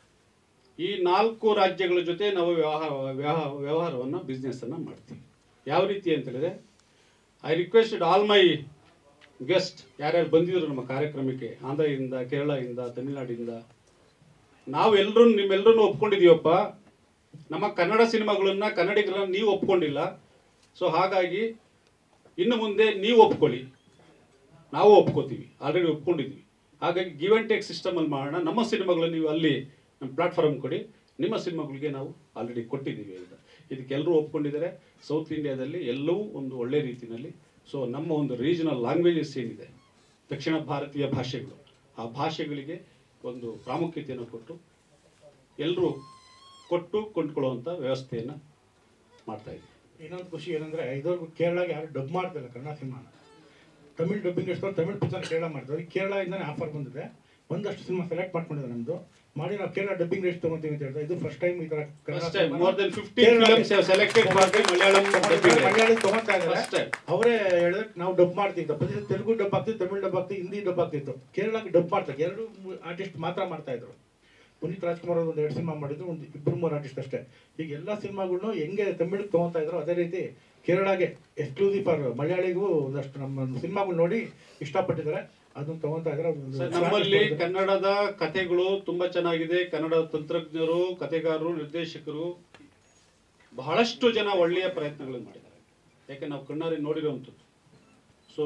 ಈ ನಾಲ್ಕು ರಾಜ್ಯಗಳ ಜೊತೆ ನಾವು ವ್ಯವಹಾರ ವ್ಯವಹಾರ ವ್ಯವಹಾರವನ್ನು ಬಿಸ್ನೆಸ್ಸನ್ನು ಮಾಡ್ತೀವಿ ಯಾವ ರೀತಿ ಅಂತ ಹೇಳಿದ್ರೆ I requested all my guest ಯಾರ್ಯಾರು ಬಂದಿದ್ರು ನಮ್ಮ ಕಾರ್ಯಕ್ರಮಕ್ಕೆ ಆಂಧ್ರದಿಂದ ಕೇರಳದಿಂದ ತಮಿಳುನಾಡಿಂದ ನಾವೆಲ್ಲರೂ ನಿಮ್ಮೆಲ್ಲರೂ ಒಪ್ಕೊಂಡಿದೀವಪ್ಪ ನಮ್ಮ ಕನ್ನಡ ಸಿನಿಮಾಗಳನ್ನ ಕನ್ನಡಿಗರನ್ನ ನೀವು ಒಪ್ಕೊಂಡಿಲ್ಲ ಸೊ ಹಾಗಾಗಿ ಇನ್ನು ಮುಂದೆ ನೀವು ಒಪ್ಕೊಳ್ಳಿ ನಾವು ಒಪ್ಕೋತೀವಿ ಆಲ್ರೆಡಿ ಒಪ್ಕೊಂಡಿದ್ವಿ ಹಾಗಾಗಿ ಗಿವ್ ಅಂಡ್ ಟೇಕ್ ಸಿಸ್ಟಮಲ್ಲಿ ಮಾಡೋಣ ನಮ್ಮ ಸಿನಿಮಾಗಳನ್ನ ನೀವು ಅಲ್ಲಿ ನಮ್ಮ ಪ್ಲಾಟ್ಫಾರ್ಮ್ ಕೊಡಿ ನಿಮ್ಮ ಸಿನಿಮಾಗಳಿಗೆ ನಾವು ಆಲ್ರೆಡಿ ಕೊಟ್ಟಿದ್ದೀವಿ ಅಂತ ಇದಕ್ಕೆ ಎಲ್ಲರೂ ಒಪ್ಕೊಂಡಿದ್ದಾರೆ ಸೌತ್ ಇಂಡಿಯಾದಲ್ಲಿ ಎಲ್ಲವೂ ಒಂದು ಒಳ್ಳೆ ರೀತಿಯಲ್ಲಿ ಸೊ ನಮ್ಮ ಒಂದು ರೀಜನಲ್ ಲ್ಯಾಂಗ್ವೇಜಸ್ ಏನಿದೆ ದಕ್ಷಿಣ ಭಾರತೀಯ ಭಾಷೆಗಳು ಆ ಭಾಷೆಗಳಿಗೆ ಒಂದು ಪ್ರಾಮುಖ್ಯತೆಯನ್ನು ಕೊಟ್ಟು ಎಲ್ಲರೂ ಕೊಟ್ಟು ಕೊಂಡ್ಕೊಳ್ಳುವಂಥ ವ್ಯವಸ್ಥೆಯನ್ನು ಮಾಡ್ತಾ ಇದ್ದೀವಿ ಇನ್ನೊಂದು ಖುಷಿ ಏನಂದ್ರೆ ಇದುವರೆಗೂ ಕೇರಳಗೆ ಯಾರು ಡಬ್ ಮಾಡ್ತಿಲ್ಲ ಕನ್ನಡ ಸಿನಿಮಾನ ತಮಿಳ್ ಡಬ್ಬಿಂಗ್ ಎಷ್ಟೋ ತಮಿಳ್ ಪಿಕ್ಚರ್ ಕೇರಳ ಮಾಡ್ತಾರೆ ಕೇರಳದಿಂದನೇ ಆಫರ್ ಬಂದಿದೆ ಒಂದಷ್ಟು ಸಿನಿಮಾ ಸೆಲೆಕ್ಟ್ ಮಾಡ್ಕೊಂಡಿದ್ದಾರೆ ನಮ್ದು ಮಾಡಿ ನಾವು ಕೇರಳ ಡಬ್ಬಿಂಗ್ ರೇಟ್ ತಗೊಂತೀವಿ ಅಂತ ಹೇಳಿದ್ರೆ ಇದು ಫಸ್ಟ್ ಟೈಮ್ ಈ ತರ ಕನ್ನಡ ಫಸ್ಟ್ ಟೈಮ್ ಸಿನಿಮಾನ more than fifty Kerala- films selected for the Malayalam Malayali ತಗೊಂತಾ ಇದ್ದಾರೆ ಫಸ್ಟ್ ಟೈಮ್ ಅವರೇ ಹೇಳಿದ್ರೆ ನಾವು ಡಬ್ ಮಾಡ್ತೀವಿ ಬದಲು ತೆಲುಗು ಡಬ್ ಆಗ್ತಿತ್ತು ತಮಿಳ್ ಡಬ್ ಆಗ್ತಿತ್ತು ಹಿಂದಿ ಡಬ್ ಆಗ್ತಿತ್ತು ಕೇರಳಕ್ಕೆ ಡಬ್ ಮಾಡ್ತಾರೆ ಎರಡು ಆರ್ಟಿಸ್ಟ್ ಮಾತ್ರ ಮಾಡ್ತಾ ಇದ್ರು ಪುನೀತ್ ರಾಜ್ಕುಮಾರ್ ಅವ್ರು ಒಂದು ಎರಡು ಸಿನಿಮಾ ಮಾಡಿದ್ರು ಒಂದು ಇಬ್ಬರು ಮೂರು ಆರ್ಟಿಸ್ಟ್ ಅಷ್ಟೇ ಈಗ ಎಲ್ಲ ಸಿನಿಮಾಗಳನ್ನು ಹೆಂಗೆ ತಮಿಳಿಗೆ ತಗೊಂತಾ ಇದ್ರು ಅದೇ ರೀತಿ ಕೇರಳಗೆ ಎಕ್ಸ್ಕ್ಲೂಸಿವ್ ಫಾರ್ ಮಲಯಾಳಿಗೂ ಒಂದಷ್ಟು ನಮ್ಮ ಸಿನಿಮಾಗಳು ನೋಡಿ ಇಷ್ಟಪಟ್ಟಿದ್ದಾರೆ ಅದನ್ನ ತಗೊಂತಾ ಇದ್ದಾರೆ ಅದೊಂದು ಸರ್ ನಮ್ಮಲ್ಲಿ ಕನ್ನಡದ ಕಥೆಗಳು ತುಂಬಾ ಚೆನ್ನಾಗಿದೆ ಕನ್ನಡ ತಂತ್ರಜ್ಞರು ಕಥೆಗಾರರು ನಿರ್ದೇಶಕರು ಬಹಳಷ್ಟು ಜನ ಒಳ್ಳೆಯ ಪ್ರಯತ್ನಗಳನ್ನು ಮಾಡಿದ್ದಾರೆ ಯಾಕೆ ನಾವು ಕಣ್ಣಾರಿ ನೋಡಿರುವಂಥದ್ದು ಸೊ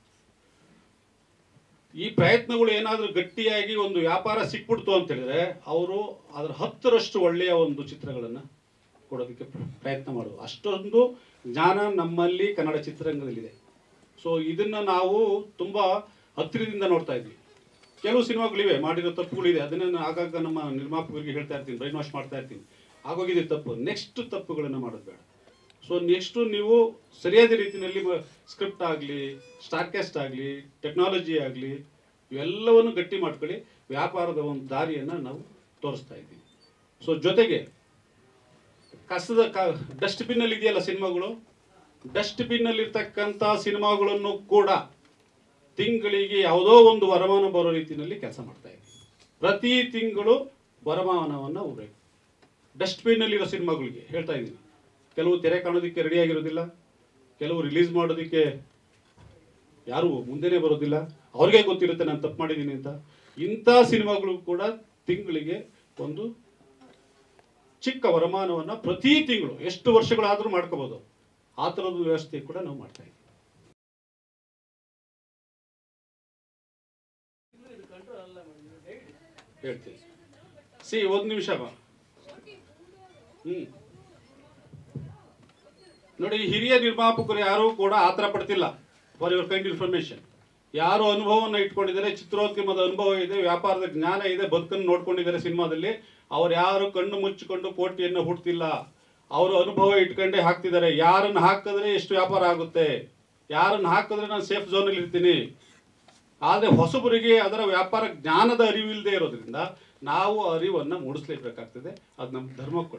ಈ ಪ್ರಯತ್ನಗಳು ಏನಾದರೂ ಗಟ್ಟಿಯಾಗಿ ಒಂದು ವ್ಯಾಪಾರ ಸಿಕ್ಬಿಡ್ತು ಅಂತ ಹೇಳಿದ್ರೆ ಅವರು ಅದರ ಹತ್ತರಷ್ಟು ಒಳ್ಳೆಯ ಒಂದು ಚಿತ್ರಗಳನ್ನು ಕೊಡೋದಕ್ಕೆ ಪ್ರಯತ್ನ ಮಾಡುವ ಅಷ್ಟೊಂದು ಜ್ಞಾನ ನಮ್ಮಲ್ಲಿ ಕನ್ನಡ ಚಿತ್ರರಂಗದಲ್ಲಿದೆ ಸೊ ಇದನ್ನ ನಾವು ತುಂಬಾ ಹತ್ತಿರದಿಂದ ನೋಡ್ತಾ ಇದ್ವಿ ಕೆಲವು ಸಿನಿಮಾಗಳಿವೆ ಮಾಡಿರೋ ತಪ್ಪುಗಳಿದೆ ಅದನ್ನ ನಾನು ಆಗಾಗ ನಮ್ಮ ನಿರ್ಮಾಪಕರಿಗೆ ಹೇಳ್ತಾ ಇರ್ತೀನಿ ಬ್ರೈನ್ ವಾಶ್ ಮಾಡ್ತಾ ಇರ್ತೀನಿ ಆಗೋಗಿದೆ ತಪ್ಪು ನೆಕ್ಸ್ಟ್ ತಪ್ಪುಗಳನ್ನು ಮಾಡೋದು ಬೇಡ ಸೊ ನೆಕ್ಸ್ಟು ನೀವು ಸರಿಯಾದ ರೀತಿಯಲ್ಲಿ ಸ್ಕ್ರಿಪ್ಟ್ ಆಗಲಿ ಸ್ಟಾರ್ಕಾಸ್ಟ್ ಆಗಲಿ ಟೆಕ್ನಾಲಜಿ ಆಗಲಿ ಇವೆಲ್ಲವನ್ನು ಗಟ್ಟಿ ಮಾಡ್ಕೊಳ್ಳಿ ವ್ಯಾಪಾರದ ಒಂದು ದಾರಿಯನ್ನು ನಾವು ತೋರಿಸ್ತಾ ಇದ್ದೀವಿ ಸೊ ಜೊತೆಗೆ ಕಸದ ಕ ಡಸ್ಟ್ಬಿನ್ನಲ್ಲಿ ಇದೆಯಲ್ಲ ಸಿನಿಮಾಗಳು ಡಸ್ಟ್ಬಿನ್ನಲ್ಲಿ ಇರ್ತಕ್ಕಂಥ ಸಿನಿಮಾಗಳನ್ನು ಕೂಡ ತಿಂಗಳಿಗೆ ಯಾವುದೋ ಒಂದು ವರಮಾನ ಬರೋ ರೀತಿಯಲ್ಲಿ ಕೆಲಸ ಮಾಡ್ತಾ ಇದ್ದೀವಿ ಪ್ರತಿ ತಿಂಗಳು ವರಮಾನವನ್ನು ಹೋಗ್ಬೇಕು ಡಸ್ಟ್ಬಿನ್ನಲ್ಲಿರೋ ಸಿನಿಮಾಗಳಿಗೆ ಹೇಳ್ತಾ ಇದ್ದೀನಿ ಕೆಲವು ತೆರೆ ಕಾಣೋದಕ್ಕೆ ರೆಡಿ ಆಗಿರೋದಿಲ್ಲ ಕೆಲವು ರಿಲೀಸ್ ಮಾಡೋದಕ್ಕೆ ಯಾರು ಮುಂದೆನೇ ಬರೋದಿಲ್ಲ ಅವ್ರಿಗೆ ಗೊತ್ತಿರುತ್ತೆ ನಾನು ತಪ್ಪು ಮಾಡಿದ್ದೀನಿ ಅಂತ ಇಂಥ ಸಿನಿಮಾಗಳು ಕೂಡ ತಿಂಗಳಿಗೆ ಒಂದು ಚಿಕ್ಕ ವರಮಾನವನ್ನ ಪ್ರತಿ ತಿಂಗಳು ಎಷ್ಟು ವರ್ಷಗಳಾದರೂ ಮಾಡ್ಕೋಬಹುದು ಆ ಥರದ ವ್ಯವಸ್ಥೆ ಕೂಡ ನಾವು ಮಾಡ್ತಾ ಇದ್ದೀವಿ ಇದು ಕಂಟ್ರೋಲ್ ಅಲ್ಲ ಮೇಡಮ್ ಇದು ಗೈಡ್ ಹೇಳ್ತೀನಿ ಸಿ ಒಂದು ನಿಮಿಷ ಬಾ ಹ್ಮ್ ನೋಡಿ ಹಿರಿಯ ನಿರ್ಮಾಪಕರು ಯಾರು ಕೂಡ ಆತರ ಪಡ್ತಿಲ್ಲ ಫಾರ್ ಯುವರ್ ಕೈಂಡ್ ಇನ್ಫಾರ್ಮೇಶನ್ ಯಾರು ಅನುಭವವನ್ನು ಇಟ್ಕೊಂಡಿದ್ದಾರೆ ಚಿತ್ರೋದ್ಯಮದ ಅನುಭವ ಇದೆ ವ್ಯಾಪಾರದ ಜ್ಞಾನ ಇದೆ ಬದುಕನ್ನು ನೋಡ್ಕೊಂಡಿದ್ದಾರೆ ಸಿನಿಮಾದಲ್ಲಿ ಅವ್ರು ಯಾರು ಕಣ್ಣು ಮುಚ್ಚಿಕೊಂಡು ಕೋಟಿಯನ್ನು ಹುಡ್ತಿಲ್ಲ ಅವರು ಅನುಭವ ಇಟ್ಕೊಂಡೇ ಹಾಕ್ತಿದ್ದಾರೆ ಯಾರನ್ನು ಹಾಕಿದ್ರೆ ಎಷ್ಟು ವ್ಯಾಪಾರ ಆಗುತ್ತೆ ಯಾರನ್ನು ಹಾಕಿದ್ರೆ ನಾನು ಸೇಫ್ ಝೋನಲ್ಲಿ ಇರ್ತೀನಿ ಆದರೆ ಹೊಸಬರಿಗೆ ಅದರ ವ್ಯಾಪಾರ ಜ್ಞಾನದ ಅರಿವಿಲ್ಲದೆ ಇರೋದ್ರಿಂದ ನಾವು ಅರಿವನ್ನು ಮೂಡಿಸ್ಲೇಬೇಕಾಗ್ತದೆ ಅದು ನಮ್ಮ ಧರ್ಮ ಕೂಡ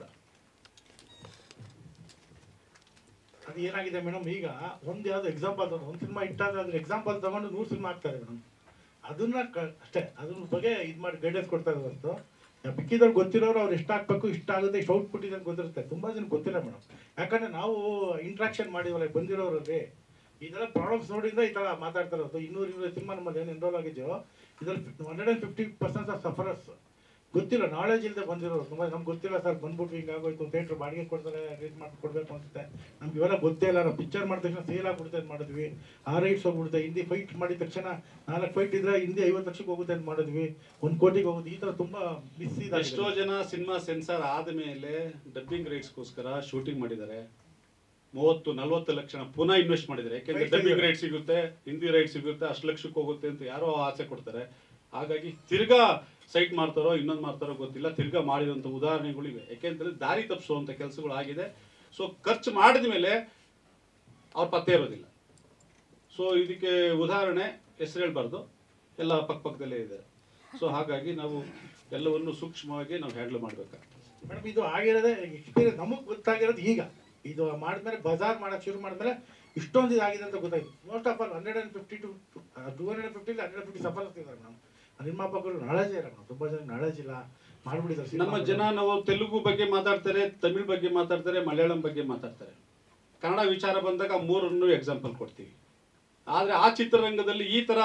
ಅದು ಏನಾಗಿದೆ ಮೇಡಮ್ ಈಗ ಒಂದು ಯಾವ್ದು ಎಕ್ಸಾಂಪಲ್ ತಗೊಂಡು ಒಂದು ಸಿನಿಮಾ ಇಟ್ಟಾದ್ರೆ ಅದ್ರ ಎಕ್ಸಾಂಪಲ್ ತಗೊಂಡು ನೂರು ಸಿನಿಮಾ ಹಾಕ್ತಾರೆ ಮೇಡಮ್ ಅದನ್ನ ಕ- ಅಷ್ಟೇ ಅದ್ರ ಬಗ್ಗೆ ಇದು ಮಾಡಿ ಗೈಡೆನ್ಸ್ ಕೊಡ್ತಾ ಇದ್ದಾರೆ ಹೊರತು ಮಿಕ್ಕಿದವ್ರು ಗೊತ್ತಿರೋರು ಅವ್ರು ಎಷ್ಟು ಹಾಕ್ಬೇಕು ಇಷ್ಟ ಆಗುತ್ತೆ ಇಷ್ಟು ಔಟ್ಪುಟ್ ಇದೆ ಅಂತ ಗೊತ್ತಿರುತ್ತೆ ತುಂಬಾ ಜನ ಗೊತ್ತಿಲ್ಲ ಮೇಡಮ್ ಯಾಕಂದ್ರೆ ನಾವು ಇಂಟ್ರಾಕ್ಷನ್ ಮಾಡಿವಲ್ಲ ಬಂದಿರೋರಲ್ಲಿ ಇದೆಲ್ಲ ಪ್ರಾಬ್ಲಮ್ಸ್ ನೋಡಿದ್ರೆ ಈ ತರ ಮಾತಾಡ್ತಾ ಇರೋದು ಇನ್ನೂರು ಇನ್ನೂರು ಸಿನಿಮಾ ನಮ್ಮಲ್ಲಿ ಏನು ಎನ್ರೋಲ್ ಆಗಿದೆಯೋ ಇದ್ರಲ್ಲಿ hundred and fifty percent of sufferers ಗೊತ್ತಿಲ್ಲ ನಾಲೆಜ್ ಇಲ್ಲದೆ ಬಂದಿರೋರು ತುಂಬ ನಮ್ಗೆ ಗೊತ್ತಿಲ್ಲ ಸರ್ ಬಂದ್ಬಿಟ್ಟು ಹಿಂಗಾಗೋಯ್ತು ಥಿಯೇಟ್ರ್ ಬಾಡಿಗೆ ಕೊಡ್ತಾರೆ ರೇಟ್ ಮಾಡಿ ಕೊಡಬೇಕು ಅನ್ಸುತ್ತೆ ನಮ್ಗೆ ಇವೆಲ್ಲ ಗೊತ್ತೇ ಇಲ್ಲ ನಾವು ಪಿಕ್ಚರ್ ಮಾಡಿದ ತಕ್ಷಣ ಸೇಲ್ ಆಗ್ಬಿಡುತ್ತೆ ಅಂತ ಮಾಡಿದ್ವಿ ಆ ರೈಟ್ಸ್ ಹೋಗ್ಬಿಡುತ್ತೆ ಹಿಂದಿ ಫೈಟ್ ಮಾಡಿದ ತಕ್ಷಣ ನಾಲ್ಕು ಫೈಟ್ ಇದ್ರೆ ಹಿಂದಿ ಐವತ್ತು ಲಕ್ಷಕ್ಕೆ ಹೋಗುತ್ತೆ ಅಂತ ಮಾಡಿದ್ವಿ ಒಂದು ಕೋಟಿಗೆ ಹೋಗುತ್ತೆ ಈ ಥರ ತುಂಬ ಮಿಸ್ ಎಷ್ಟೋ ಇದೆ ಜನ ಸಿನಿಮಾ ಸೆನ್ಸಾರ್ ಆದಮೇಲೆ ಡಬ್ಬಿಂಗ್ ರೈಟ್ಸ್ಗೋಸ್ಕರ ಶೂಟಿಂಗ್ ಮಾಡಿದ್ದಾರೆ ಮೂವತ್ತು ನಲ್ವತ್ತು ಲಕ್ಷ ಪುನಃ ಇನ್ವೆಸ್ಟ್ ಮಾಡಿದ್ದಾರೆ ಯಾಕೆಂದ್ರೆ Right ಡಬ್ಬಿಂಗ್ ಇದೆ. ರೈಟ್ ಸಿಗುತ್ತೆ ಹಿಂದಿ ರೈಟ್ ಸಿಗುತ್ತೆ ಅಷ್ಟು ಲಕ್ಷಕ್ಕೆ ಹೋಗುತ್ತೆ ಅಂತ ಯಾರೋ ಆಸೆ ಕೊಡ್ತಾರೆ ಹಾಗಾಗಿ ತಿರ್ಗಾ ಸೈಟ್ ಮಾಡ್ತಾರೋ ಇನ್ನೊಂದು ಮಾಡ್ತಾರೋ ಗೊತ್ತಿಲ್ಲ ತಿರ್ಗಾ ಮಾಡಿದಂಥ ಉದಾಹರಣೆಗಳು ಇವೆ ಯಾಕೆಂದ್ರೆ ದಾರಿ ತಪ್ಪಿಸುವಂಥ ಕೆಲಸಗಳು ಆಗಿದೆ ಸೊ ಖರ್ಚು ಮಾಡಿದ ಮೇಲೆ ಅವ್ರ ಪತ್ತೆ ಇರೋದಿಲ್ಲ ಸೊ ಇದಕ್ಕೆ ಉದಾಹರಣೆ ಹೆಸರು ಹೇಳ್ಬಾರ್ದು ಎಲ್ಲ ಪಕ್ಕ ಪಕ್ಕದಲ್ಲೇ ಇದೆ ಸೊ ಹಾಗಾಗಿ ನಾವು ಎಲ್ಲವನ್ನು ಸೂಕ್ಷ್ಮವಾಗಿ ನಾವು ಹ್ಯಾಂಡಲ್ ಮಾಡಬೇಕಾಗ್ತದೆ ಮೇಡಮ್ ಇದು ಆಗಿರೋದೇ ಎಕ್ಸ್ಪೀರಿಯನ್ಸ್ ನಮಗೆ ಗೊತ್ತಾಗಿರೋದು ಈಗ ಇದು ಮಾಡಿದ್ಮೇಲೆ ಬಜಾರ್ ಮಾಡಕ್ಕೆ ಶುರು ಮಾಡಿದ್ಮೇಲೆ ಇಷ್ಟೊಂದು ಇದಾಗಿದೆ ಅಂತ ಗೊತ್ತಾಯ್ತು most of all hundred and fifty to two hundred fifty hundred fifty suffer ಇದ್ದಾರೆ ಮೇಡಮ್ ನಿರ್ಮಾಪಕರು ನಾಲೆಜ್ ಇಲ್ಲ ಮೇಡಮ್ ತುಂಬ ಜನ ನಾಲೆಜ್ ಇಲ್ಲ ಮಾಡ್ಬಿಟ್ಟಿದ್ದಾರೆ ನಮ್ಮ ಜನ ನಾವು ತೆಲುಗು ಬಗ್ಗೆ ಮಾತಾಡ್ತಾರೆ ತಮಿಳ್ ಬಗ್ಗೆ ಮಾತಾಡ್ತಾರೆ ಮಲಯಾಳಂ ಬಗ್ಗೆ ಮಾತಾಡ್ತಾರೆ ಕನ್ನಡ ವಿಚಾರ ಬಂದಾಗ ಮೂರನ್ನು ಎಕ್ಸಾಂಪಲ್ ಕೊಡ್ತೀವಿ ಆದ್ರೆ ಆ ಚಿತ್ರರಂಗದಲ್ಲಿ ಈ ತರ